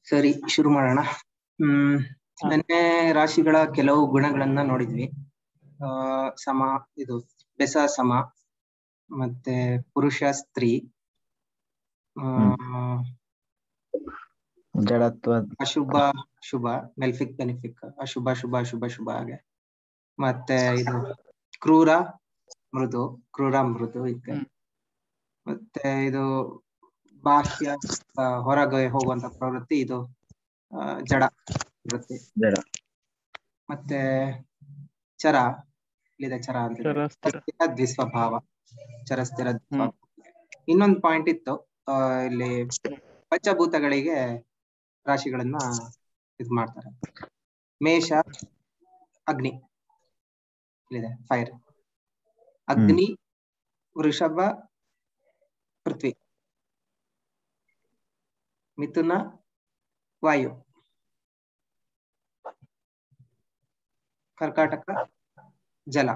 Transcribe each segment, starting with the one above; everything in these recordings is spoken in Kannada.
ಸರಿ ಶುರು ಮಾಡೋಣ ಹ್ಮ್ ಹಾ. ನೆನ್ನೆ ರಾಶಿಗಳ ಕೆಲವು ಗುಣಗಳನ್ನ ನೋಡಿದ್ವಿ ಆ ಸಮ ಇದು ಬೆಸ ಸಮ ಮತ್ತೆ ಪುರುಷ ಸ್ತ್ರೀ ಆ, ಜಡತ್ವ ಅಶುಭ ಶುಭ ಮೆಲ್ಫಿಕ್ ಬೆನಿಫಿಕ್ ಅಶುಭ ಶುಭ ಶುಭ ಶುಭ ಹಾಗೆ ಮತ್ತೆ ಇದು ಕ್ರೂರ ಮೃದು ಕ್ರೂರ ಮೃದು ಇದೆ ಹ್ಮ್. ಮತ್ತೆ ಇದು ಬಾಹ್ಯ ಆ, ಹೊರಗೆ ಹೋಗುವಂತ ಪ್ರವೃತ್ತಿ ಇದು ಆ, ಜಡ ಪ್ರವೃತ್ತಿ ಜಡ ಮತ್ತೆ ಚರ ಇಲ್ಲಿದೆ ಚರ ಅಂತ ಇದೆ. ಚರ ಸ್ಥಿರ ಸ್ಥಿರ ದ್ವಿಸ್ವಭಾವ ಚರ ಸ್ಥಿರ ದ್ವಿಸ್ವಭಾವ. ಇನ್ನೊಂದು ಪಾಯಿಂಟ್ ಇತ್ತು ಆ, ಇಲ್ಲಿ ಪಂಚಭೂತಗಳಿಗೆ ರಾಶಿಗಳನ್ನ ಇದು ಮಾಡ್ತಾರೆ ಮೇಷ ಅಗ್ನಿ ಇಲ್ಲಿದೆ ಫೈರ್ ಅಗ್ನಿ ವೃಷಭ ಪೃಥ್ವಿ ಮಿಥುನ ವಾಯು ಕರ್ಕಾಟಕ ಜಲ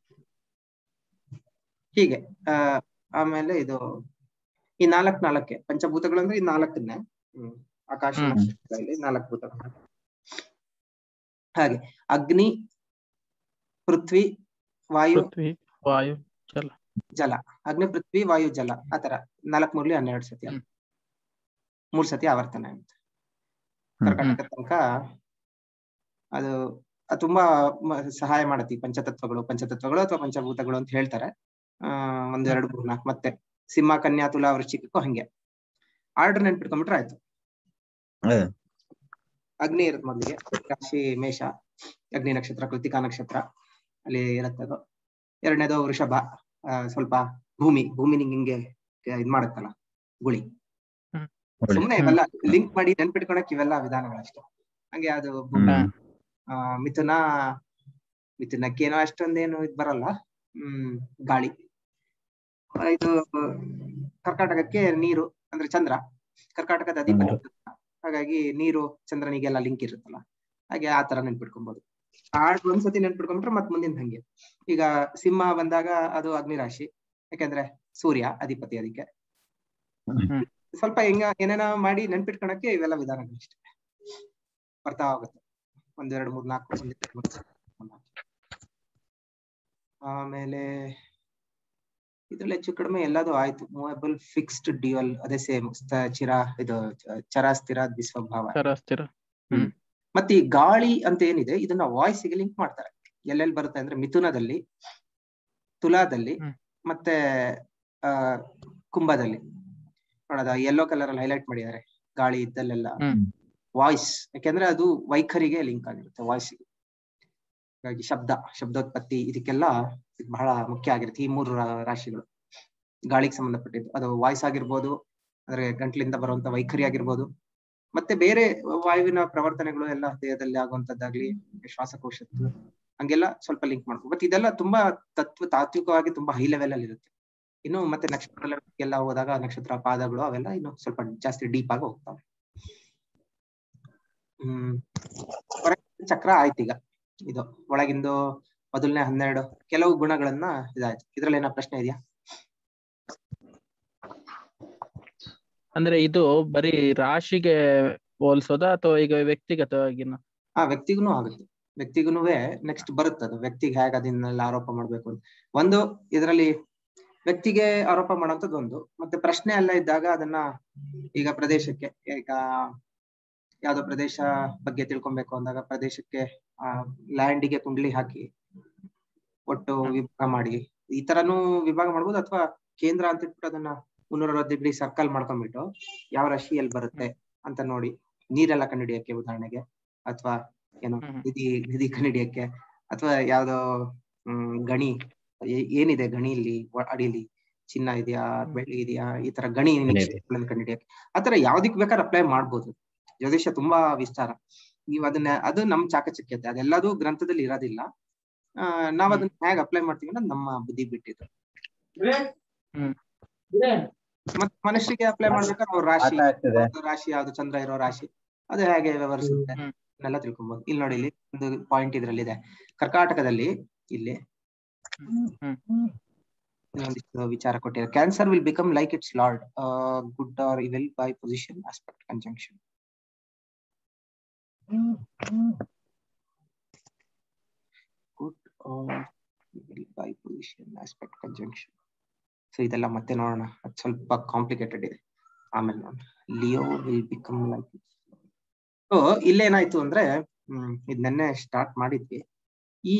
ಹೀಗೆ ಆ ಆಮೇಲೆ ಇದು ಈ ನಾಲ್ಕ್ ನಾಲ್ಕೆ ಪಂಚಭೂತಗಳು ಅಂದ್ರೆ ಈ ನಾಲ್ಕನ್ನೇ ಹ್ಮ್ ಆಕಾಶ ಹ್ಮ್. ನಕ್ಷತ್ರಗಳಲ್ಲಿ ನಾಲ್ಕು ಭೂತಗಳು ಹಾಗೆ ಅಗ್ನಿ ಪೃಥ್ವಿ ವಾಯು ಪೃಥ್ವಿ ವಾಯು ಜಲ ಜಲ ಅಗ್ನಿ ಪೃಥ್ವಿ ವಾಯು ಜಲ ಆತರ ನಾಲ್ಕ್ ಮೂರ್ಲಿ ಹನ್ನೆರಡು ಸತಿ ಹ್ಮ್. ಮೂರ್ ಸತಿ ಆವರ್ತನ ಆಗುತ್ತೆ ಹ್ಮ್. ಕರ್ನಾಟಕ ತನಕ ಅದು ಅದು ತುಂಬಾ ಮ- ಸಹಾಯ ಮಾಡುತ್ತೆ ಈ ಪಂಚತತ್ವಗಳು ಪಂಚತತ್ವಗಳು ಅಥವಾ ಪಂಚಭೂತಗಳು ಅಂತ ಹೇಳ್ತಾರೆ ಆ ಒಂದ್ ಎರಡು ಮೂರ್ ನಾಲ್ಕು ಮತ್ತೆ ಸಿಂಹ ಕನ್ಯಾ ತುಲಾ ವೃಶ್ಚಿಕಕ್ಕೂ ಹಂಗೆ ಆರ್ಡರ್ ನೆನ್ಪಿಟ್ಕೊಂಡ್ಬಿಟ್ರೆ ಆಯ್ತು ಹ್ಮ್. ಅಗ್ನಿ ಇರುತ್ತೆ ಮೊದಲಿಗೆ ರಾಶಿ ಮೇಷ ಅಗ್ನಿ ನಕ್ಷತ್ರ ಕೃತಿಕಾ ನಕ್ಷತ್ರ ಅಲ್ಲಿ ಇರುತ್ತೆ ಅದು ಎರಡನೇದು ವೃಷಭ ಆ, ಸ್ವಲ್ಪ ಭೂಮಿ ಭೂಮಿ ನಿಂಗೆ ಹಿಂಗೆ ಇದ್ ಮಾಡುತ್ತಲ್ಲ ಗುಳಿ ಒಳ್ಳೆ. ಸುಮ್ನೆ ಇವೆಲ್ಲ ಲಿಂಕ್ ಮಾಡಿ ನೆನ್ಪಿಟ್ಕೊಳಕ್ ಇವೆಲ್ಲ ವಿಧಾನಗಳಷ್ಟೇ ಹಂಗೆ ಅದು ಭೂಮಿ ಹ್ಮ್. ಆ, ಮಿಥುನ ಮಿಥುನಕ್ಕೇನೋ ಅಷ್ಟೊಂದೇನು ಇದ್ ಬರಲ್ಲ ಹ್ಮ್ ಗಾಳಿ ಆ, ಇದು ಕರ್ಕಾಟಕಕ್ಕೆ ನೀರು ಅಂದ್ರೆ ಚಂದ್ರ ಕರ್ಕಾಟಕದ ಅಧಿಪತಿ ಹ್ಮ್. ಚಂದ್ರ. ಹಾಗಾಗಿ ನೀರು ಚಂದ್ರನಿಗೆಲ್ಲ ಲಿಂಕ್ ಇರುತ್ತಲ್ಲ ಹಾಗೆ ಆ ತರ ನೆನ್ಪಿಟ್ಕೊಬಹುದು ಆಡ್ ಒಂದ್ಸತಿ ನೆನ್ಪಿಟ್ಕೊಂಡ್ಬಿಟ್ರೆ ಮತ್ ಮುಂದಿನ ಹಂಗೆ ಈಗ ಸಿಂಹ ಬಂದಾಗ ಅದು ಅಗ್ನಿ ರಾಶಿ ಯಾಕಂದ್ರೆ ಸೂರ್ಯ ಅಧಿಪತಿ ಅದಕ್ಕೆ ಹ್ಮ್. ಸ್ವಲ್ಪ ಹೆಂಗ ಏನೇನ ಮಾಡಿ ನೆನ್ಪಿಟ್ಕೊಳಕ್ಕೆ ಇವೆಲ್ಲ ವಿಧಾನಗಳಷ್ಟೇ ಬರ್ತಾ ಹೋಗುತ್ತೆ ಒಂದೆರಡು ಮೂರ್ ನಾಲ್ಕು ಒಂದೆರಡು ಮೂರ್ ನಾಲ್ಕು. ಆಮೇಲೆ ಇದ್ರಲ್ಲಿ ಹೆಚ್ಚು ಕಡಿಮೆ ಎಲ್ಲದೂ ಆಯ್ತು ಮೂವಬಲ್ ಫಿಕ್ಸ್ಡ್ ಡ್ಯೂಯಲ್ ಅದೇ ಸೇಮ್ ಚಿರ ಇದು ಚ- ಚರ ಸ್ಥಿರ ದ್ವಿಸ್ವಭಾವ ಚರ ಸ್ಥಿರ ಮತ್ತೆ ಈ ಗಾಳಿ ಅಂತ ಏನಿದೆ ಇದನ್ನ ವಾಯ್ಸ್ ಗೆ ಲಿಂಕ್ ಮಾಡ್ತಾರೆ ಎಲ್ಲೆಲ್ಲಿ ಬರುತ್ತೆ ಅಂದ್ರೆ ಮಿಥುನದಲ್ಲಿ ತುಲಾದಲ್ಲಿ ಹ್ಮ್. ಮತ್ತೆ ಆ ಕುಂಭದಲ್ಲಿ ನೋಡೋದ ಯೆಲ್ಲೋ ಕಲರ್ ಅಲ್ಲಿ ಹೈಲೈಟ್ ಮಾಡಿದ್ದಾರೆ ಗಾಳಿ ಇದ್ದಲ್ಲೆಲ್ಲ ಹ್ಮ್. ವಾಯ್ಸ್ ಯಾಕೆಂದ್ರೆ ಅದು ವೈಖರಿಗೆ ಲಿಂಕ್ ಆಗಿರುತ್ತೆ ವಾಯ್ಸ್ ಹಾಗಾಗಿ ಶಬ್ದ ಶಬ್ದೋತ್ಪತ್ತಿ ಇದಕ್ಕೆಲ್ಲ ಇದು ಬಹಳ ಮುಖ್ಯ ಆಗಿರುತ್ತೆ ಈ ಮೂರು ರಾ- ರಾಶಿಗಳು ಗಾಳಿಗೆ ಸಂಬಂಧಪಟ್ಟಿದ್ದು ಅದು ವಾಯ್ಸ್ ಆಗಿರ್ಬೋದು ಅಂದ್ರೆ ಗಂಟ್ಲಿಂದ ಬರುವಂತ ವೈಖರಿ ಆಗಿರ್ಬೋದು ಮತ್ತೆ ಬೇರೆ ವಾಯುವಿನ ಪ್ರವರ್ತನೆಗಳು ಎಲ್ಲ ದೇಹದಲ್ಲಿ ಆಗುವಂತದ್ದಾಗ್ಲಿ ಶ್ವಾಸಕೋಶದ್ದು ಹಂಗೆಲ್ಲ ಸ್ವಲ್ಪ ಲಿಂಕ್ ಮಾಡ್ಕೊ ಬಟ್ ಇದೆಲ್ಲ ತುಂಬಾ ತತ್ವ ತಾತ್ವಿಕವಾಗಿ ತುಂಬಾ ಹೈ ಲೆವೆಲ್ ಅಲ್ಲಿ ಇರುತ್ತೆ ಇನ್ನು ಮತ್ತೆ ನಕ್ಷತ್ರ level ಎಲ್ಲ ಹೋದಾಗ ನಕ್ಷತ್ರ ಪಾದಗಳು ಅವೆಲ್ಲ ಇನ್ನು ಸ್ವಲ್ಪ ಜಾಸ್ತಿ ಡೀಪ್ ಆಗಿ ಹೋಗ್ತಾವೆ ಹ್ಮ್ ಹೊರಗಿನ ಚಕ್ರ ಆಯ್ತು ಈಗ ಇದು ಒಳಗಿಂದು ಮೊದಲನೇ ಹನ್ನೆರಡು ಕೆಲವು ಗುಣಗಳನ್ನ ಇದಾಯ್ತು ಇದ್ರಲ್ಲಿ ಏನೋ ಪ್ರಶ್ನೆ ಇದೆಯಾ ಅಂದ್ರೆ ಇದು ಬರೀ ರಾಶಿಗೆ ಹೋಲ್ಸೋದಾ ಅಥವಾ ಈಗ ವ್ಯಕ್ತಿಗತವಾಗಿನ ಆ ವ್ಯಕ್ತಿಗೂ ಆಗುತ್ತೆ ವ್ಯಕ್ತಿಗೂ ನೆಕ್ಸ್ಟ್ ಬರುತ್ತೆ ಅದು ವ್ಯಕ್ತಿಗೆ ಹೇಗೆ ಅದನ್ನೆಲ್ಲ ಆರೋಪ ಮಾಡ್ಬೇಕು ಅಂತ ಒಂದು ಇದರಲ್ಲಿ ವ್ಯಕ್ತಿಗೆ ಆರೋಪ ಮಾಡುವಂತದ್ದು ಒಂದು ಮತ್ತೆ ಪ್ರಶ್ನೆ ಎಲ್ಲ ಇದ್ದಾಗ ಅದನ್ನ ಈಗ ಪ್ರದೇಶಕ್ಕೆ ಈಗ ಯಾವ್ದೋ ಪ್ರದೇಶ ಬಗ್ಗೆ ತಿಳ್ಕೊಬೇಕು ಅಂದಾಗ ಪ್ರದೇಶಕ್ಕೆ ಆ ಲ್ಯಾಂಡಿಗೆ ಕುಂಡ್ಲಿ ಹಾಕಿ ಒಟ್ಟು ವಿಭಾಗ ಮಾಡಿ ಈ ತರನು ವಿಭಾಗ ಮಾಡ್ಬೋದು ಅಥವಾ ಕೇಂದ್ರ ಅಂತ ಇಟ್ಬಿಟ್ಟು ಅದನ್ನ ಮುನ್ನೂರ ಅರವತ್ತು ಡಿಗ್ರಿ ಸರ್ಕಲ್ ಮಾಡ್ಕೊಂಡ್ಬಿಟ್ಟು ಯಾವ ರಾಶಿಯಲ್ಲಿ ಬರುತ್ತೆ ಅಂತ ನೋಡಿ ನೀರೆಲ್ಲ ಕಂಡುಹಿಡಿಯಕ್ಕೆ ಉದಾಹರಣೆಗೆ ಅಥವಾ ಏನು ಹ್ಮ್. ನಿಧಿ ನಿಧಿ ಕಂಡುಹಿಡಿಯಕ್ಕೆ ಅಥವಾ ಯಾವ್ದೋ ಹ್ಮ್ ಗಣಿ ಏ- ಏನಿದೆ ಗಣಿಯಲ್ಲಿ ಒ- ಅಡಿಲಿ ಚಿನ್ನ ಇದೆಯಾ ಬೆಳ್ಳಿ ಇದೆಯಾ ಈ ತರ ಗಣಿ ನಿಕ್ಷೇಪಗಳನ್ನು ಕಂಡುಹಿಡಿಯಕ್ಕೆ ಆತರ ಯಾವ್ದಕ್ ಬೇಕಾದ್ರೆ ಅಪ್ಲೈ ಮಾಡ್ಬೋದು ಜ್ಯೋತಿಷ್ಯ ತುಂಬಾ ವಿಸ್ತಾರ ನೀವು ಅದನ್ನ ಅದು ನಮ್ ಚಾಕಚಕ್ಯತೆ ಅದೆಲ್ಲದೂ ಗ್ರಂಥದಲ್ಲಿ ಇರೋದಿಲ್ಲ ಆ ನಾವ್ ಅದನ್ನ ಹೇಗೆ ಅಪ್ಲೈ ಮಾಡ್ತೀವಿ ಅನ್ನೋದು ನಮ್ಮ ಬುದ್ಧಿ ಬಿಟ್ಟಿದ್ದು ಹ್ಮ್. ಮತ್ತೆ ಮನುಷ್ಯರಿಗೆ ಅಪ್ಲೈ ಮಾಡ್ಬೇಕಾದ್ರೆ ಅವ್ರ ರಾಶಿ ಆಟ ಆಗ್ತದೆ ಅವ್ರ್ದು ರಾಶಿ ಯಾವ್ದು ಚಂದ್ರ ಇರೋ ರಾಶಿ ಅದು ಹೇಗೆ ವ್ಯವಹರಿಸುತ್ತೆ ಹ್ಮ್. ಎಲ್ಲ ತಿಳ್ಕೊಬಹುದು ಇಲ್ಲಿ ನೋಡಿ ಇಲ್ಲಿ ಒಂದು ಪಾಯಿಂಟ್ ಇದ್ರಲ್ಲಿ ಇದೆ ಕರ್ಕಾಟಕದಲ್ಲಿ ಇಲ್ಲಿ ಹ್ಮ್. ಒಂದಿಷ್ಟು ವಿಚಾರ ಕೊಟ್ಟಿದ್ದಾರೆ Cancer will become like it's lord good or evil by position aspect conjunction good by position aspect conjunction so ಇದೆಲ್ಲ ಮತ್ತೆ ನೋಡೋಣ ಅದು ಸ್ವಲ್ಪ ಕಾಂಪ್ಲಿಕೇಟೆಡ್ ಇದೆ ಆಮೇಲೆ ನೋಡೋಣ Leo will become like so ಇಲ್ಲೇನಾಯ್ತು ಅಂದ್ರೆ ಹ್ಮ್ ಇದ್ ನೆನ್ನೆ ಸ್ಟಾರ್ಟ್ ಮಾಡಿದ್ವಿ ಈ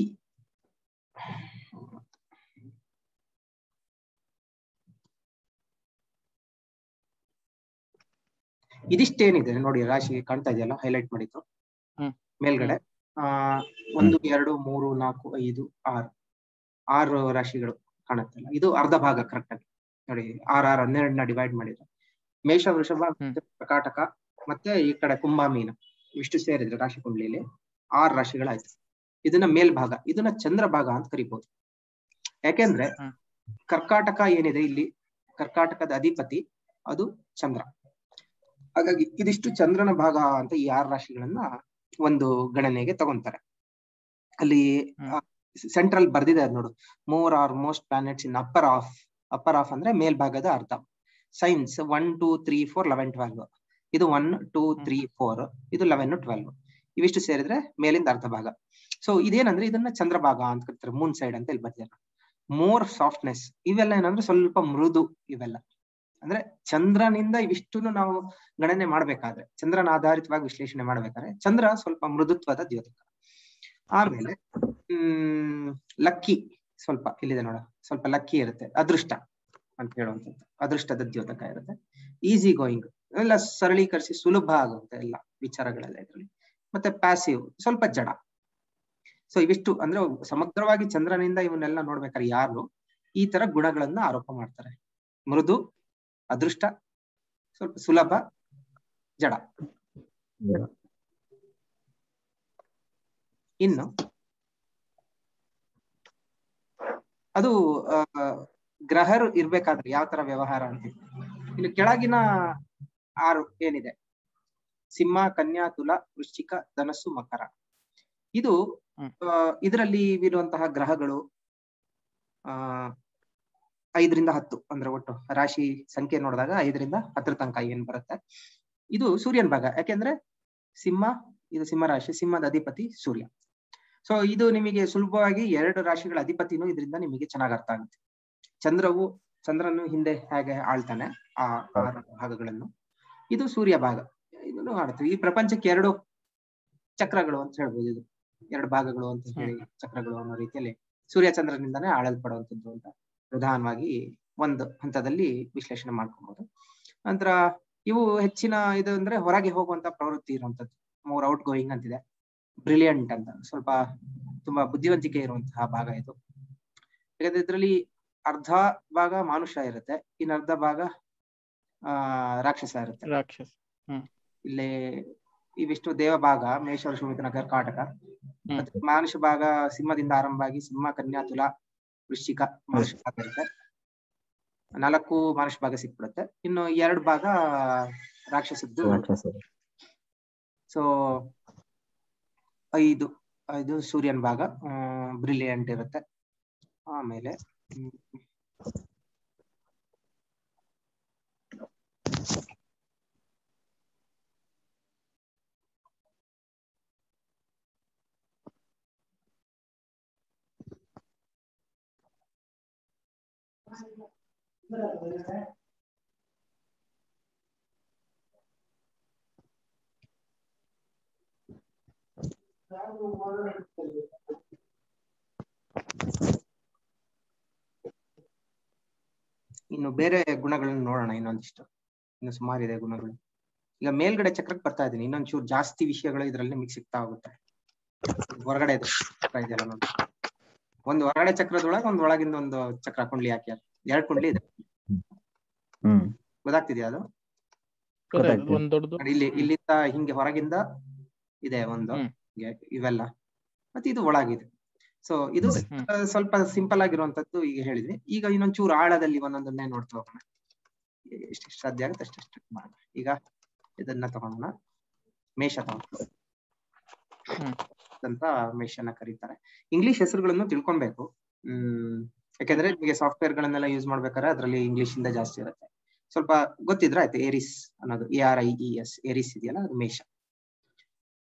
ಇದಿಷ್ಟೇನಿದೆ ನೋಡಿ ರಾಶಿ ಕಾಣ್ತಾ ಇದೆಯಲ್ಲ ಹೈಲೈಟ್ ಮಾಡಿದ್ದು ಹ್ಮ್. ಮೇಲ್ಗಡೆ ಆ ಒಂದು ಎರಡು ಮೂರು ನಾಲ್ಕು ಐದು ಆರು ಆರು ರಾಶಿಗಳು ಕಾಣುತ್ತಲ್ಲ ಇದು ಅರ್ಧ ಭಾಗ ಕರೆಕ್ಟ್ ಆಗಿ ನೋಡಿ ಆರ್ ಆರ್ ಹನ್ನೆರಡನ್ನ ಡಿವೈಡ್ ಮಾಡಿದ್ರೆ ಮೇಷ ವೃಷಭ ಮತ್ತೆ ಕರ್ಕಾಟಕ ಮತ್ತೆ ಈ ಕಡೆ ಕುಂಭ ಮೀನ ಇಷ್ಟು ಸೇರಿದ್ರೆ ರಾಶಿ ಕುಂಡ್ಲಿಲಿ ಆರು ರಾಶಿಗಳಾಯ್ತು ಇದನ್ನ ಮೇಲ್ಭಾಗ ಇದನ್ನ ಚಂದ್ರ ಭಾಗ ಅಂತ ಕರಿಬಹುದು ಯಾಕೆಂದ್ರೆ ಹ್ಮ್. ಕರ್ಕಾಟಕ ಏನಿದೆ ಇಲ್ಲಿ ಕರ್ಕಾಟಕದ ಅಧಿಪತಿ ಅದು ಚಂದ್ರ ಹಾಗಾಗಿ ಇದಿಷ್ಟು ಚಂದ್ರನ ಭಾಗ ಅಂತ ಈ ಆರು ರಾಶಿಗಳನ್ನ ಒಂದು ಗಣನೆಗೆ ತಗೊಂತಾರೆ ಅಲ್ಲಿ ಹ್ಮ್. ಸೆಂಟ್ರಲ್ ಬರ್ದಿದೆ ಅದ್ ನೋಡು more or most planets in upper of upper of ಅಂದ್ರೆ ಮೇಲ್ಭಾಗದ ಅರ್ಥ signs one two three four eleven twelve ಇದು ಒನ್ ಟೂ ತ್ರೀ ಫೋರ್ ಇದು ಲೆವೆನ್ ಟ್ವೆಲ್ವ್ ಇವಿಷ್ಟು ಸೇರಿದ್ರೆ ಮೇಲಿಂದ ಅರ್ಧ ಭಾಗ ಸೊ ಇದೇನಂದ್ರೆ ಇದನ್ನ ಚಂದ್ರಭಾಗ ಅಂತ ಕರಿತಾರೆ ಮೂನ್ ಸೈಡ್ ಅಂತ ಇಲ್ಲಿ ಬರ್ತಾರೆ ಮೋರ್ ಸಾಫ್ಟ್ನೆಸ್ ಇವೆಲ್ಲ ಏನಂದ್ರೆ ಸ್ವಲ್ಪ ಮೃದು ಇವೆಲ್ಲ ಅಂದ್ರೆ ಚಂದ್ರನಿಂದ ಇವಿಷ್ಟನ್ನು ನಾವು ಗಣನೆ ಮಾಡ್ಬೇಕಾದ್ರೆ ಚಂದ್ರನ ಆಧಾರಿತವಾಗಿ ವಿಶ್ಲೇಷಣೆ ಮಾಡ್ಬೇಕಾದ್ರೆ ಚಂದ್ರ ಸ್ವಲ್ಪ ಮೃದುತ್ವದ ದ್ಯೋತಕ ಆಮೇಲೆ ಹ್ಮ್ ಲಕ್ಕಿ ಸ್ವಲ್ಪ ಇಲ್ಲಿದೆ ನೋಡ ಸ್ವಲ್ಪ ಲಕ್ಕಿ ಇರುತ್ತೆ ಅದೃಷ್ಟ ಅಂತ ಹೇಳುವಂಥದ್ದು ಅದೃಷ್ಟದ ದ್ಯೋತಕ ಇರುತ್ತೆ ಈಸಿ ಗೋಯಿಂಗ್ ಎಲ್ಲ ಸರಳೀಕರಿಸಿ ಸುಲಭ ಆಗುತ್ತೆ ಎಲ್ಲ ವಿಚಾರಗಳೆಲ್ಲ ಇದರಲ್ಲಿ ಮತ್ತೆ ಪ್ಯಾಸಿವ್ ಸ್ವಲ್ಪ ಜಡ ಸೊ ಇವಿಷ್ಟು ಅಂದ್ರೆ ಸಮಗ್ರವಾಗಿ ಚಂದ್ರನಿಂದ ಇವನ್ನೆಲ್ಲ ನೋಡ್ಬೇಕಾದ್ರೆ ಯಾರು ಈ ತರ ಗುಣಗಳನ್ನ ಆರೋಪ ಮಾಡ್ತಾರೆ ಮೃದು ಅದೃಷ್ಟ ಸ್ವಲ್ಪ ಸುಲಭ ಜಡ ಇನ್ನು ಅದು ಆ, ಗ್ರಹರು ಇರ್ಬೇಕಾದ್ರೆ ಯಾವ ತರ ವ್ಯವಹಾರ ಅಂತ ಇನ್ನು ಕೆಳಗಿನ ಆರು ಏನಿದೆ ಸಿಂಹ ಕನ್ಯಾ ತುಲ ವೃಶ್ಚಿಕ ಧನಸ್ಸು ಮಕರ ಇದು ಹ್ಮ್. ಆ, ಇದರಲ್ಲಿ ಇರುವಂತಹ ಗ್ರಹಗಳು ಆ ಐದರಿಂದ ಹತ್ತು ಅಂದ್ರೆ ಒಟ್ಟು ರಾಶಿ ಸಂಖ್ಯೆ ನೋಡಿದಾಗ ಐದರಿಂದ ಹತ್ತರ ತನಕ ಏನ್ ಬರುತ್ತೆ ಇದು ಸೂರ್ಯನ ಭಾಗ ಯಾಕೆಂದ್ರೆ ಸಿಂಹ ಇದು ಸಿಂಹ ರಾಶಿ ಸಿಂಹದ ಅಧಿಪತಿ ಸೂರ್ಯ ಸೊ ಇದು ನಿಮಗೆ ಸುಲಭವಾಗಿ ಎರಡು ರಾಶಿಗಳ ಅಧಿಪತಿನೂ ಇದರಿಂದ ನಿಮಗೆ ಚೆನ್ನಾಗಿ ಅರ್ಥ ಆಗುತ್ತೆ ಚಂದ್ರವು ಚಂದ್ರನು ಹಿಂದೆ ಹೇಗೆ ಆಳ್ತಾನೆ ಆ ಆರು ಭಾಗಗಳನ್ನು ಇದು ಸೂರ್ಯ ಭಾಗ ಇದನ್ನು ಆಡ್ತೀವಿ ಈ ಪ್ರಪಂಚಕ್ಕೆ ಎರಡು ಚಕ್ರಗಳು ಅಂತ ಹೇಳ್ಬೋದು ಇದು ಎರಡು ಭಾಗಗಳು ಅಂತ ಹೇಳಿ ಚಕ್ರಗಳು ಅನ್ನೋ ರೀತಿಯಲ್ಲಿ ಸೂರ್ಯ ಚಂದ್ರನಿಂದಾನೇ ಆಳಲ್ಪಡುವಂಥದ್ದು ಅಂತ ಪ್ರಧಾನವಾಗಿ ಒಂದು ಹಂತದಲ್ಲಿ ವಿಶ್ಲೇಷಣೆ ಮಾಡ್ಕೊಬಹುದು ನಂತರ ಇವು ಹೆಚ್ಚಿನ ಇದು ಅಂದ್ರೆ ಹೊರಗೆ ಹೋಗುವಂತ ಪ್ರವೃತ್ತಿ ಇರುವಂತದ್ದು ಮೋರ್ ಔಟ್ ಗೋಯಿಂಗ್ ಅಂತಿದೆ ಬ್ರಿಲಿಯಂಟ್ ಅಂತ ಸ್ವಲ್ಪ ತುಂಬಾ ಬುದ್ಧಿವಂತಿಕೆ ಇರುವಂತಹ ಭಾಗ ಇದು ಯಾಕಂದ್ರೆ ಇದರಲ್ಲಿ ಅರ್ಧ ಭಾಗ ಮಾನುಷ ಇರುತ್ತೆ ಇನ್ನು ಅರ್ಧ ಭಾಗ ಆ ರಾಕ್ಷಸ ಇರುತ್ತೆ ರಾಕ್ಷಸ ಇಲ್ಲಿ ಇವಿಷ್ಟು ದೇವ ಭಾಗ ಮೇಶ್ವರ ಸುಮಿತನ ಕರ್ಕಾಟಕ ಹ್ಮ್. ಮತ್ತೆ ಮಾನುಷ ಭಾಗ ಸಿಂಹದಿಂದ ಆರಂಭ ಆಗಿ ಸಿಂಹ ಕನ್ಯಾ ತುಲ ವೃಶ್ಚಿಕ ಮಾನುಷ ಭಾಗ ಇರುತ್ತೆ ನಾಲ್ಕು ಮಾನುಷ ಭಾಗ ಸಿಕ್ಬಿಡುತ್ತೆ ಇನ್ನು ಎರಡು ಭಾಗ ರಾಕ್ಷಸದ್ದು ರಾಕ್ಷಸರು ಸೊ ಐದು ಐದು ಸೂರ್ಯನ ಭಾಗ ಬ್ರಿಲಿಯಂಟ್ ಇರುತ್ತೆ ಆಮೇಲೆ ಹ್ಮ್, ಇನ್ನು ಬೇರೆ ಗುಣಗಳನ್ನ ನೋಡೋಣ ಇನ್ನೊಂದಿಷ್ಟು ಇನ್ನು ಸುಮಾರಿದೆ ಗುಣಗಳು ಈಗ ಮೇಲ್ಗಡೆ ಚಕ್ರಕ್ಕೆ ಬರ್ತಾ ಇದೀನಿ ಇನ್ನೊಂದ್ ಚೂರು ಜಾಸ್ತಿ ವಿಷಯಗಳು ಇದರಲ್ಲಿ ನಿಮಗೆ ಸಿಗ್ತಾ ಹೋಗುತ್ತೆ ಹೊರಗಡೆ ಇದೆ ಚಕ್ರ ಇದೆಯಲ್ಲ ನೋಡಿ ಒಂದು ಹೊರಗಡೆ ಚಕ್ರದೊಳಗೆ ಒಂದ್ ಒಳಗಿಂದ ಒಂದು ಚಕ್ರ ಕುಂಡ್ಲಿ ಹಾಕ್ಯಾರ ಎರಡ್ ಕುಂಡ್ಲಿ ಇದೆ ಹ್ಮ್ ಗೊತ್ತಾಗ್ತಿದ್ಯಾ ಅದು ಗೊತ್ತಾಯ್ತು. ಒಂದ್ ದೊಡ್ಡದು ನೋಡಿ ಇಲ್ಲಿ ಇಲ್ಲಿಂದ ಹಿಂಗೆ ಹೊರಗಿಂದ ಇದೆ ಒಂದು ಹ್ಮ್. ಹಿಂಗೆ ಇವೆಲ್ಲ ಮತ್ತೆ ಇದು ಒಳಗಿದೆ ಸೊ ಇದು ಹ್ಮ್. ಆ, ಸ್ವಲ್ಪ ಸಿಂಪಲ್ ಆಗಿರುವಂತದ್ದು ಈಗ ಹೇಳಿದ್ವಿ ಈಗ ಇನ್ನೊಂದ್ ಚೂರು ಆಳದಲ್ಲಿ ಒಂದೊಂದನ್ನೇ ನೋಡ್ತಾ ಹೋಗೋಣ ಎಷ್ಟೆಷ್ಟು ಸಾಧ್ಯ ಆಗುತ್ತೆ ಅಷ್ಟೆಷ್ಟು ಮಾಡೋಣ ಈಗ ಇದನ್ನ ತಗೊಳ್ಳೋಣ ಮೇಷ ತಗೊಂಡು ಹ್ಮ್. ಅಂತ ಮೇಷನ ಕರೀತಾರೆ ಇಂಗ್ಲಿಷ್ ಹೆಸರುಗಳನ್ನು ತಿಳ್ಕೊಬೇಕು ಹ್ಮ್ ಯಾಕಂದ್ರೆ ನಿಮಗೆ ಸಾಫ್ಟ್ವೇರ್ ಗಳನ್ನೆಲ್ಲ ಯೂಸ್ ಮಾಡ್ಬೇಕಾದ್ರೆ ಅದ್ರಲ್ಲಿ ಇಂಗ್ಲಿಷ್ ಇಂದ ಜಾಸ್ತಿ ಇರುತ್ತೆ ಸ್ವಲ್ಪ ಗೊತ್ತಿದ್ರೆ ಆಯ್ತು ಏರಿಸ್ ಅನ್ನೋದು A R I E S Aries ಇದೆಯಲ್ಲ ಅದು ಮೇಷ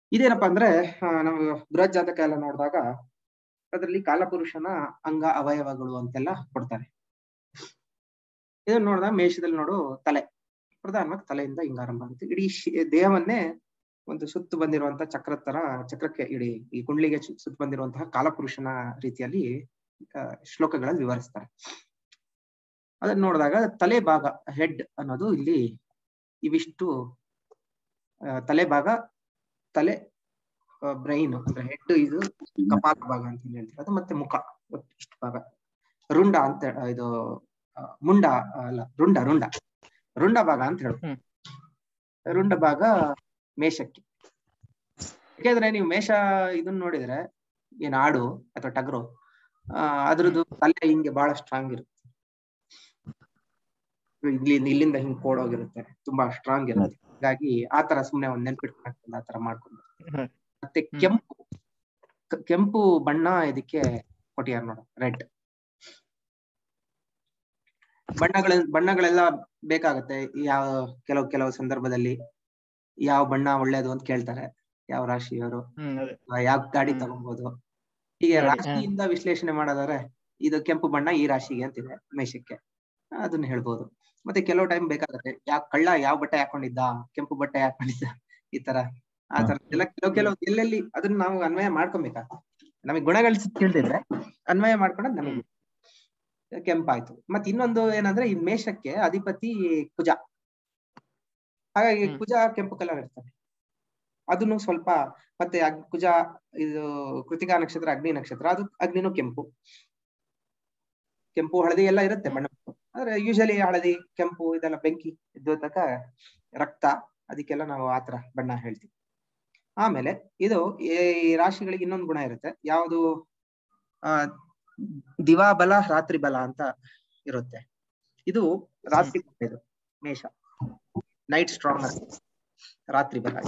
ಇದೇನಪ್ಪಾ ಅಂದ್ರೆ ಆ, ನಾವು ಬೃಹತ್ ಜಾತಕ ಎಲ್ಲ ನೋಡಿದಾಗ ಅದರಲ್ಲಿ ಕಾಲಪುರುಷನ ಅಂಗ ಅವಯವಗಳು ಅಂತೆಲ್ಲ ಕೊಡ್ತಾರೆ ಇದನ್ನ ನೋಡಿದಾಗ ಮೇಷದಲ್ಲಿ ನೋಡು ತಲೆ ಪ್ರಧಾನವಾಗಿ ತಲೆಯಿಂದ ಹಿಂಗ ಆರಂಭ ಆಗುತ್ತೆ ಇಡೀ ಶಿ- ದೇಹವನ್ನೇ ಒಂದು ಸುತ್ತು ಬಂದಿರುವಂತಹ ಚಕ್ರ ತರ ಚಕ್ರಕ್ಕೆ ಇಡೀ ಈ ಕುಂಡ್ಲಿಗೆ ಸು- ಸುತ್ತು ಬಂದಿರುವಂತಹ ಕಾಲಪುರುಷನ ರೀತಿಯಲ್ಲಿ ಆ, ಶ್ಲೋಕಗಳಲ್ಲಿ ವಿವರಿಸ್ತಾರೆ ಅದನ್ನ ನೋಡಿದಾಗ ತಲೆ ಭಾಗ ಹೆಡ್ ಅನ್ನೋದು ಇಲ್ಲಿ ಇವಿಷ್ಟು ಆ, ತಲೆ ಭಾಗ ತಲೆ ಬ್ರೈನ್ ಅಂದ್ರೆ ಹೆಡ್ ಇದು ಕಪಾಲ ಭಾಗ ಅಂತ ಏನ್ ಹೇಳ್ತಾರೆ ಅದು ಮತ್ತೆ ಮುಖ ಒಟ್ಟು ಇಷ್ಟು ಭಾಗ ರುಂಡ ಅಂತ ಆ, ಇದು ಆ, ಮುಂಡ ಅಲ್ಲ ರುಂಡ ರುಂಡ ರುಂಡ ಭಾಗ ಅಂತ ಹೇಳು ಹ್ಮ್. ರುಂಡ ಭಾಗ ಮೇಷಕ್ಕೆ ಯಾಕೆಂದ್ರೆ ನೀವು ಮೇಷ ಇದನ್ನ ನೋಡಿದ್ರೆ ಏನ್ ಆಡು ಅಥವಾ ಟಗರು ಆ ಅದ್ರದ್ದು ತಲೆ ಹಿಂಗೆ ಬಹಳ ಸ್ಟ್ರಾಂಗ್ ಇರುತ್ತೆ ಇಲ್ಲಿ ಇಲ್ಲಿಂದ ಹಿಂಗ್ ಕೋಡೋಗಿರುತ್ತೆ ತುಂಬಾ ಸ್ಟ್ರಾಂಗ್ ಇರುತ್ತೆ ಹಾಗಾಗಿ ಆತರ ಸುಮ್ನೆ ಒಂದ್ ನೆನ್ಪಿಟ್ಕೊಂಡು ಆತರ ಮಾಡ್ಕೊಂಡು ಹ್ಮ್. ಮತ್ತೆ ಹ್ಮ್. ಕೆಂಪು ಕ- ಕೆಂಪು ಬಣ್ಣ ಇದಕ್ಕೆ ಕೊಟ್ಟಿಯಾರ ನೋಡು ರೆಡ್ ಬಣ್ಣಗಳ ಬಣ್ಣಗಳೆಲ್ಲ ಬೇಕಾಗತ್ತೆ ಯಾವ ಕೆಲವು ಕೆಲವು ಸಂದರ್ಭದಲ್ಲಿ ಯಾವ ಬಣ್ಣ ಒಳ್ಳೇದು ಅಂತ ಕೇಳ್ತಾರೆ ಯಾವ ರಾಶಿಯವರು ಹ್ಮ್ ಅದೇ ಯಾವ ಗಾಡಿ ಹ್ಮ್. ತಗೊಬಹುದು ಹೀಗೆ ಗಾಡಿ, ಹಾ. ರಾಶಿಯಿಂದ ವಿಶ್ಲೇಷಣೆ ಮಾಡೋದಾದ್ರೆ ಇದು ಕೆಂಪು ಬಣ್ಣ ಈ ರಾಶಿಗೆ ಅಂತಿದೆ ಮೇಷಕ್ಕೆ ಅದನ್ನ ಹೇಳ್ಬೋದು ಮತ್ತೆ ಕೆಲವು ಟೈಮ್ ಬೇಕಾಗುತ್ತೆ ಯಾವ ಕಳ್ಳ ಯಾವ ಬಟ್ಟೆ ಹಾಕೊಂಡಿದ್ದ ಕೆಂಪು ಬಟ್ಟೆ ಹಾಕೊಂಡಿದ್ದ ಈ ತರ ಆ ತರ ಎಲ್ಲ ಕೆಲವು ಕೆಲವು ಎಲ್ಲೆಲ್ಲಿ ಅದನ್ನ ನಾವು ಅನ್ವಯ ಮಾಡ್ಕೊಬೇಕಾಗ್ತದೆ ನಮಗೆ ಗುಣಗಳು ತಿಳಿದಿದ್ರೆ ಅನ್ವಯ ಮಾಡ್ಕೊಂಡ್ ನಮಗೆ ಕೆಂಪಾಯ್ತು ಮತ್ತೆ ಇನ್ನೊಂದು ಏನಂದ್ರೆ ಈ ಮೇಷಕ್ಕೆ ಅಧಿಪತಿ ಕುಜ ಹಾಗಾಗಿ ಹ್ಮ್. ಕುಜ ಕೆಂಪು ಕಲರ್ ಇರ್ತಾನೆ ಅದನ್ನು ಸ್ವಲ್ಪ ಮತ್ತೆ ಅಗ್- ಕುಜ ಇದು ಕೃತಿಕಾ ನಕ್ಷತ್ರ ಅಗ್ನಿ ನಕ್ಷತ್ರ ಅದು ಅಗ್ನಿನೂ ಕೆಂಪು ಕೆಂಪು ಹಳದಿ ಎಲ್ಲ ಇರುತ್ತೆ ಬಣ್ಣ ಆದ್ರೆ ಯೂಶಲಿ ಹಳದಿ ಕೆಂಪು ಇದೆಲ್ಲ ಬೆಂಕಿ ಇದ್ದೋತಕ ರಕ್ತ ಅದಕ್ಕೆಲ್ಲ ನಾವು ಆತರ ಬಣ್ಣ ಹೇಳ್ತೀವಿ ಆಮೇಲೆ ಇದು ಈ ರಾಶಿಗಳಿಗೆ ಇನ್ನೊಂದು ಗುಣ ಇರುತ್ತೆ ಯಾವುದು ಆ ದಿವಾ ಬಲ ರಾತ್ರಿ ಬಲ ಅಂತ ಇರುತ್ತೆ ಇದು ರಾತ್ರಿ ಬಲ ಇದು ಮೇಷ ನೈಟ್ ಸ್ಟ್ರಾಂಗ್ ರಾತ್ರಿ ಬಲ